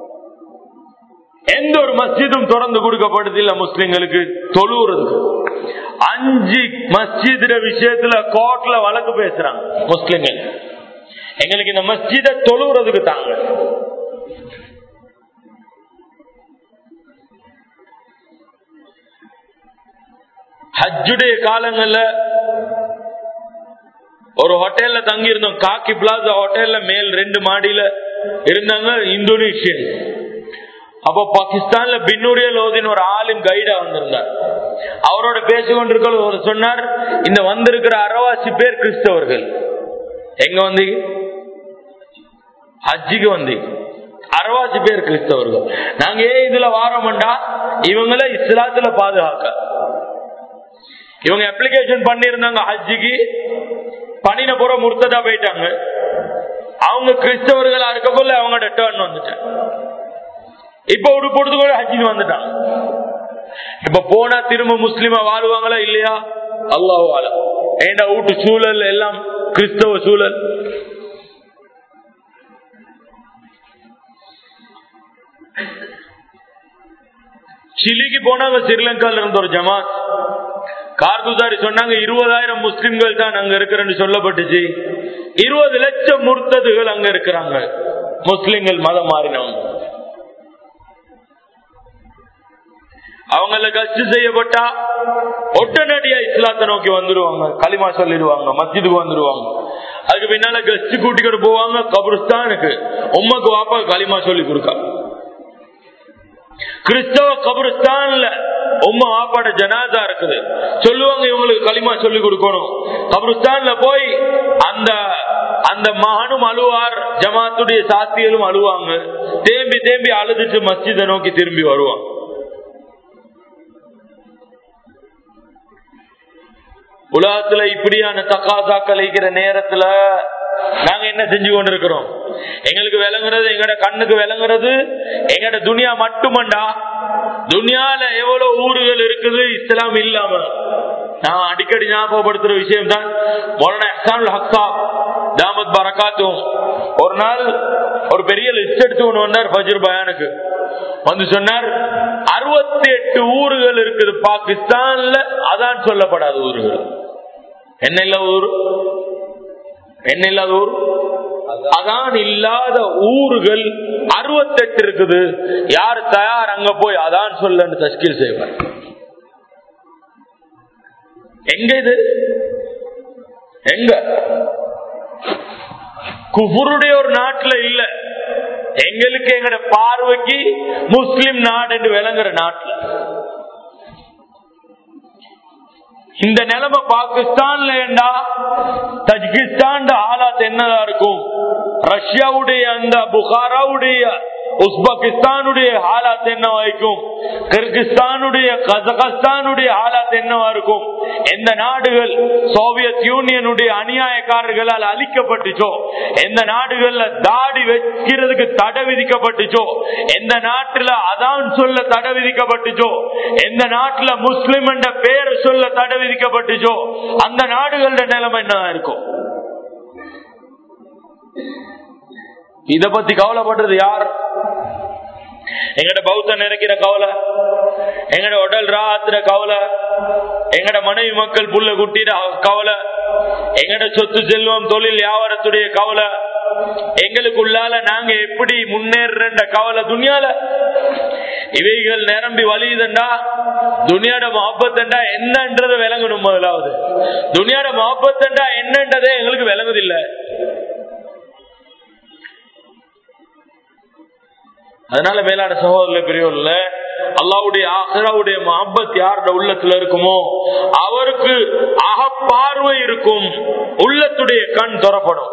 எந்த ஒரு மஸ்ஜிதும் திறந்து கொடுக்கப்படுதில்ல முஸ்லிம்களுக்கு தொழுவுறதுக்கு அஞ்சு மஸ்ஜித விஷயத்துல கோர்ட்ல வழக்கு பேசுறாங்க முஸ்லிம்கள் எங்களுக்கு இந்த மஸ்ஜித தொழுவுறதுக்கு தாங்க ஹஜ்ஜுடைய காலங்கள்ல ஒரு ஹோட்டல்ல தங்கி இருந்தோம் காக்கி பிளாசா ஹோட்டல்ல மேல் ரெண்டு மாடியில இருந்தாங்க இந்தோனேஷியன் அப்போ பாகிஸ்தான்ல பின்னூரிய லோதின் ஒரு ஆளும் கைடா வந்திருந்தார் அவரோட பேசிக்கொண்டிருக்க ஒரு சொன்னார் இந்த வந்திருக்கிற அறவாசி பேர் கிறிஸ்தவர்கள் எங்க வந்தீங்க ஹஜ்ஜிக்கு வந்தீங்க அறவாசி பேர் கிறிஸ்தவர்கள் நாங்க ஏன் இதுல வாரோம்டா இவங்கள இஸ்லாத்துல பாதுகாக்க இவங்க அப்ளிகேஷன் பண்ணிருந்தாங்க ஹஜ்ஜிக்கு பண்ணின புற முர்த்ததா போயிட்டாங்க அவங்க கிறிஸ்தவர்களா இருக்க போல அவங்களோட டேர்ன் வந்துட்டாங்க இப்ப ஒரு பொழுது கூட ஹஜ்ஜிக்கு வந்துட்டாங்க இப்ப போனா திரும்ப முஸ்லிமா வாழ்வாங்களா இல்லையா அல்லாஹ் வாழ ஏண்டா வீட்டு சூழல் எல்லாம் கிறிஸ்தவ சூழல் சிலிக்கு போனாங்க ஸ்ரீலங்கால இருந்த ஒரு ஜமாத் கார்குசாரி சொன்னாங்க இருபதாயிரம் முஸ்லிம்கள் தான் அங்க இருக்கிறன்னு சொல்லப்பட்டுச்சு இருபது லட்சம் முர்த்ததுகள் அங்க இருக்கிறாங்க முஸ்லிம்கள் மதம் மாறினவங்க அவங்கள கஷ்டு செய்யப்பட்டா ஒட்டனடியா இஸ்லாத்தை நோக்கி வந்துருவாங்க களிமா சொல்லிடுவாங்க மஸ்ஜிதுக்கு வந்துருவாங்க அதுக்கு பின்னால கஸ்ட் கூட்டிக்கிட்டு போவாங்க கபருஸ்தானுக்கு உம்மக்கு வாப்பா களிமா சொல்லி கொடுக்க கிறிஸ்தவ கபருஸ்தான்ல உம்மா வாப்பாட ஜனாதா இருக்குது சொல்லுவாங்க இவங்களுக்கு களிமா சொல்லி கொடுக்கணும் கபருஸ்தான்ல போய் அந்த அந்த மகனும் அழுவார் ஜமாத்துடைய சாத்தியலும் அழுவாங்க தேம்பி தேம்பி அழுதுட்டு மஸ்ஜிதை நோக்கி திரும்பி வருவாங்க உலகத்துல இப்படியான தக்காசாக்கள் இருக்கிற நேரத்துல நாங்க என்ன செஞ்சு கொண்டிருக்கிறோம் எங்களுக்கு விளங்குறது எங்கட கண்ணுக்கு விளங்குறது எங்கட துனியா மட்டுமண்டா துனியால எவ்வளவு ஊர்கள் இருக்குது இஸ்லாம் இல்லாம நான் அடிக்கடி ஞாபகப்படுத்துற விஷயம் தான் ஹக்ஸா தாமத் பரகாத்தும் ஒரு நாள் ஒரு பெரிய லிஸ்ட் எடுத்து கொண்டு வந்தார் ஃபஜர் பயானுக்கு வந்து சொன்னார் அறுபத்தி எட்டு ஊர்கள் இருக்குது பாகிஸ்தான்ல அதான் சொல்லப்படாத ஊர்கள் என்ன இல்லாத ஊர் என்ன இல்லாத ஊர் அதான் இல்லாத ஊர்கள் அறுபத்தெட்டு இருக்குது யார் தயார் அங்க போய் அதான் சொல்லு தஸ்கீல் செய்வார் எங்க இது எங்க குபுருடைய ஒரு நாட்டுல இல்ல எங்களுக்கு எங்கட பார்வைக்கு முஸ்லிம் நாடு என்று விளங்குற நாட்டுல இந்த நிலைமை பாகிஸ்தான்ல ஏண்டா தஜிகிஸ்தான் ஆலாத் என்னதா இருக்கும் ரஷ்யாவுடைய அந்த புகாராவுடைய உஸ்பெகிஸ்தானுடைய ஹாலாத் என்னவா இருக்கும் கிர்கிஸ்தானுடைய கசகஸ்தானுடைய ஹாலாத் என்னவா இருக்கும் எந்த நாடுகள் சோவியத் யூனியனுடைய அநியாயக்காரர்களால் அழிக்கப்பட்டுச்சோ எந்த நாடுகள்ல தாடி வைக்கிறதுக்கு தடை விதிக்கப்பட்டுச்சோ எந்த நாட்டுல அதான் சொல்ல தடை விதிக்கப்பட்டுச்சோ எந்த நாட்டுல முஸ்லிம் என்ற பெயரை சொல்ல தடை விதிக்கப்பட்டுச்சோ அந்த நாடுகளோட நிலைமை என்ன இருக்கும் இத பத்தி கவலைப்படுறது யார் எங்கட பௌத்தம் நினைக்கிற கவலை எங்கட உடல் ராத்திர கவலை எங்கட மனைவி மக்கள் புள்ள குட்டிட கவலை எங்கட சொத்து செல்வம் தொழில் வியாபாரத்துடைய கவலை எங்களுக்குள்ளால நாங்க எப்படி முன்னேற கவலை துணியால இவைகள் நிரம்பி வலியுதுண்டா துனியாட மொஹப்பத்தண்டா என்னன்றது விளங்கணும் முதலாவது துனியாட மொஹப்பத்தண்டா என்னன்றதே எங்களுக்கு விளங்குதில்லை அதனால மேலான சகோதரர்ல பெரியவர்ல அல்லாவுடைய ஆஹராவுடைய மஹப்பத் யாரோட உள்ளத்துல இருக்குமோ அவருக்கு அகப்பார்வை இருக்கும் உள்ளத்துடைய கண் துறப்படும்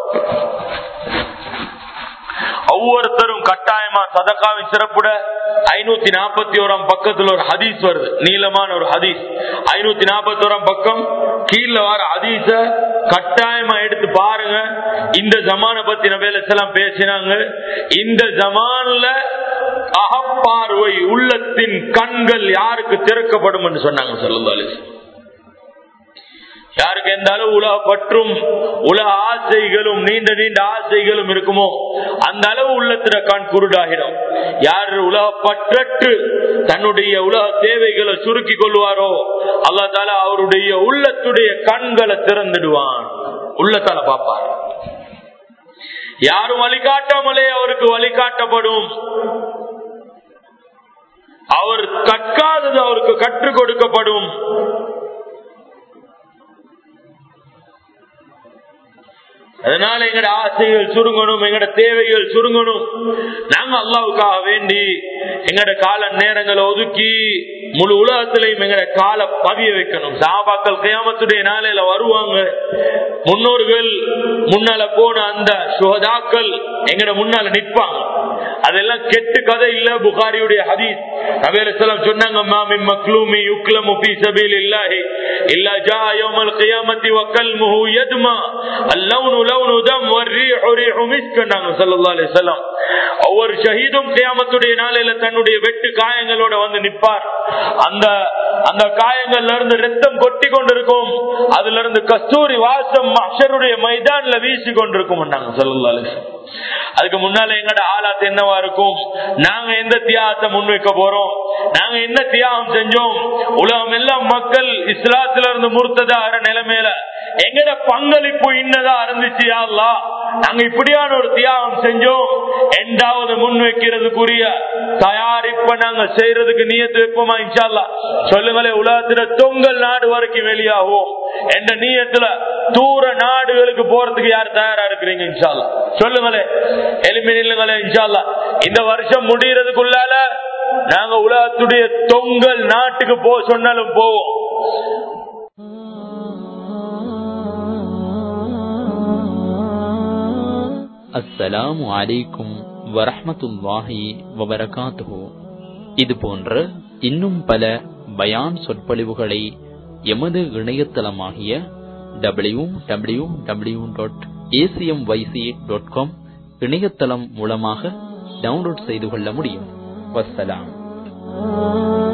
ஒவ்வொருத்தரும் கட்டாயமா சதக்காவின் சிறப்புட ஐநூத்தி நாற்பத்தி ஓராம் பக்கத்துல ஒரு ஹதீஸ் வருது நீளமான ஒரு ஹதீஸ் ஐநூத்தி நாற்பத்தி ஓராம் பக்கம் கீழே வர ஹதீஸ கட்டாயமா எடுத்து பாருங்க இந்த ஜமான பத்தி நபேல எல்லாம் பேசினாங்க இந்த ஜமான்ல அகப்பார்வை உள்ளத்தின் கண்கள் யாருக்கு திறக்கப்படும் என்று சொன்னாங்க சொல்லுங்க யாருக்கு எந்த அளவு உலக பற்றும் உலக ஆசைகளும் நீண்ட நீண்ட ஆசைகளும் இருக்குமோ அந்த அளவு உள்ளத்தின கண் குருடாகிடும் யார் உலக பற்றற்று தன்னுடைய உலக தேவைகளை சுருக்கி கொள்வாரோ அல்லா தால அவருடைய உள்ளத்துடைய கண்களை திறந்துடுவான் உள்ளத்தால பார்ப்பார் யாரும் வழிகாட்டாமலே அவருக்கு வழிகாட்டப்படும் அவர் கற்காதது அவருக்கு கற்றுக் கொடுக்கப்படும் அதனால எங்கட ஆசைகள் சுருங்கணும் எங்கட தேவைகள் சுருங்கணும் நாங்க அல்லாவுக்காக வேண்டி எங்கட கால நேரங்களை ஒதுக்கி முழு உலகத்திலையும் எங்கட கால பதிய வைக்கணும் சாபாக்கள் கியாமத்துடைய நாளையில வருவாங்க முன்னோர்கள் முன்னால போன அந்த சுகதாக்கள் எங்கட முன்னால நிற்பாங்க அதெல்லாம் கெட்டு கதை இல்ல புகாரியுடைய ஹதீஸ் நபேலம் சொன்னாங்க மாமி மக்லூமி யுக்லமு ஃபீ சபீலில்லாஹி இல்லா ஜா யௌமல் கியாமத்தி வகல்முஹு யத்மா அல்லௌனு லௌனு தம் வர்ரீஹு ரீஹு மிஸ்க் நாங்க ஸல்லல்லாஹு அலைஹி வஸல்லம் ஒவ்வொரு ஷஹீதும் கியாமத்துடைய நாளையில தன்னுடைய வெட்டு காயங்களோட வந்து நிற்பார் அந்த அந்த காயங்கள்ல இருந்து ரத்தம் கொட்டி கொண்டிருக்கும் அதுல இருந்து கஸ்தூரி வாசம் மஷருடைய மைதான்ல வீசி கொண்டிருக்கும் நாங்க ஸல்லல்லாஹு அலைஹி வஸல்லம் அதுக்கு முன்னால எங்கட ஆளாத்து என்னவா இருக்கும் நாங்க எந்த தியாகத்தை முன்வைக்க போறோம் நாங்க என்ன தியாகம் செஞ்சோம் உலகம் எல்லாம் மக்கள் இஸ்லாத்துல இருந்து முறுத்ததாகிற நிலைமையில எங்கட பங்களிப்பு இன்னதா இருந்துச்சு யாருலா நாங்க இப்படியான ஒரு தியாகம் செஞ்சோம் எண்டாவது முன் வைக்கிறதுக்குரிய தயாரிப்ப நாங்க செய்யறதுக்கு நீயத்து வைப்போமா இன்ஷால்லா சொல்லுங்களே உலகத்துல தொங்கல் நாடு வரைக்கும் வெளியாகும் என்ற நீயத்துல தூர நாடுகளுக்கு போறதுக்கு யார் தயாரா இருக்கிறீங்க இன்ஷால்லா சொல்லுங்களே எளிமை நில்லுங்களே இன்ஷால்லா இந்த வருஷம் முடியறதுக்குள்ளால நாங்க உலகத்துடைய தொங்கல் நாட்டுக்கு போ சொன்னாலும் போவோம் அஸ்ஸலாமு அலைக்கும் வரஹ்மத்துல்லாஹி வபரகாத்துஹு இது போன்ற இன்னும் பல பயான் சொற்பொழிவுகளை எமது இணையதளமாகிய W W W dot ACM YC dot com இணையதளம் மூலமாக டவுன்லோட் செய்து கொள்ள முடியும் வசலாம்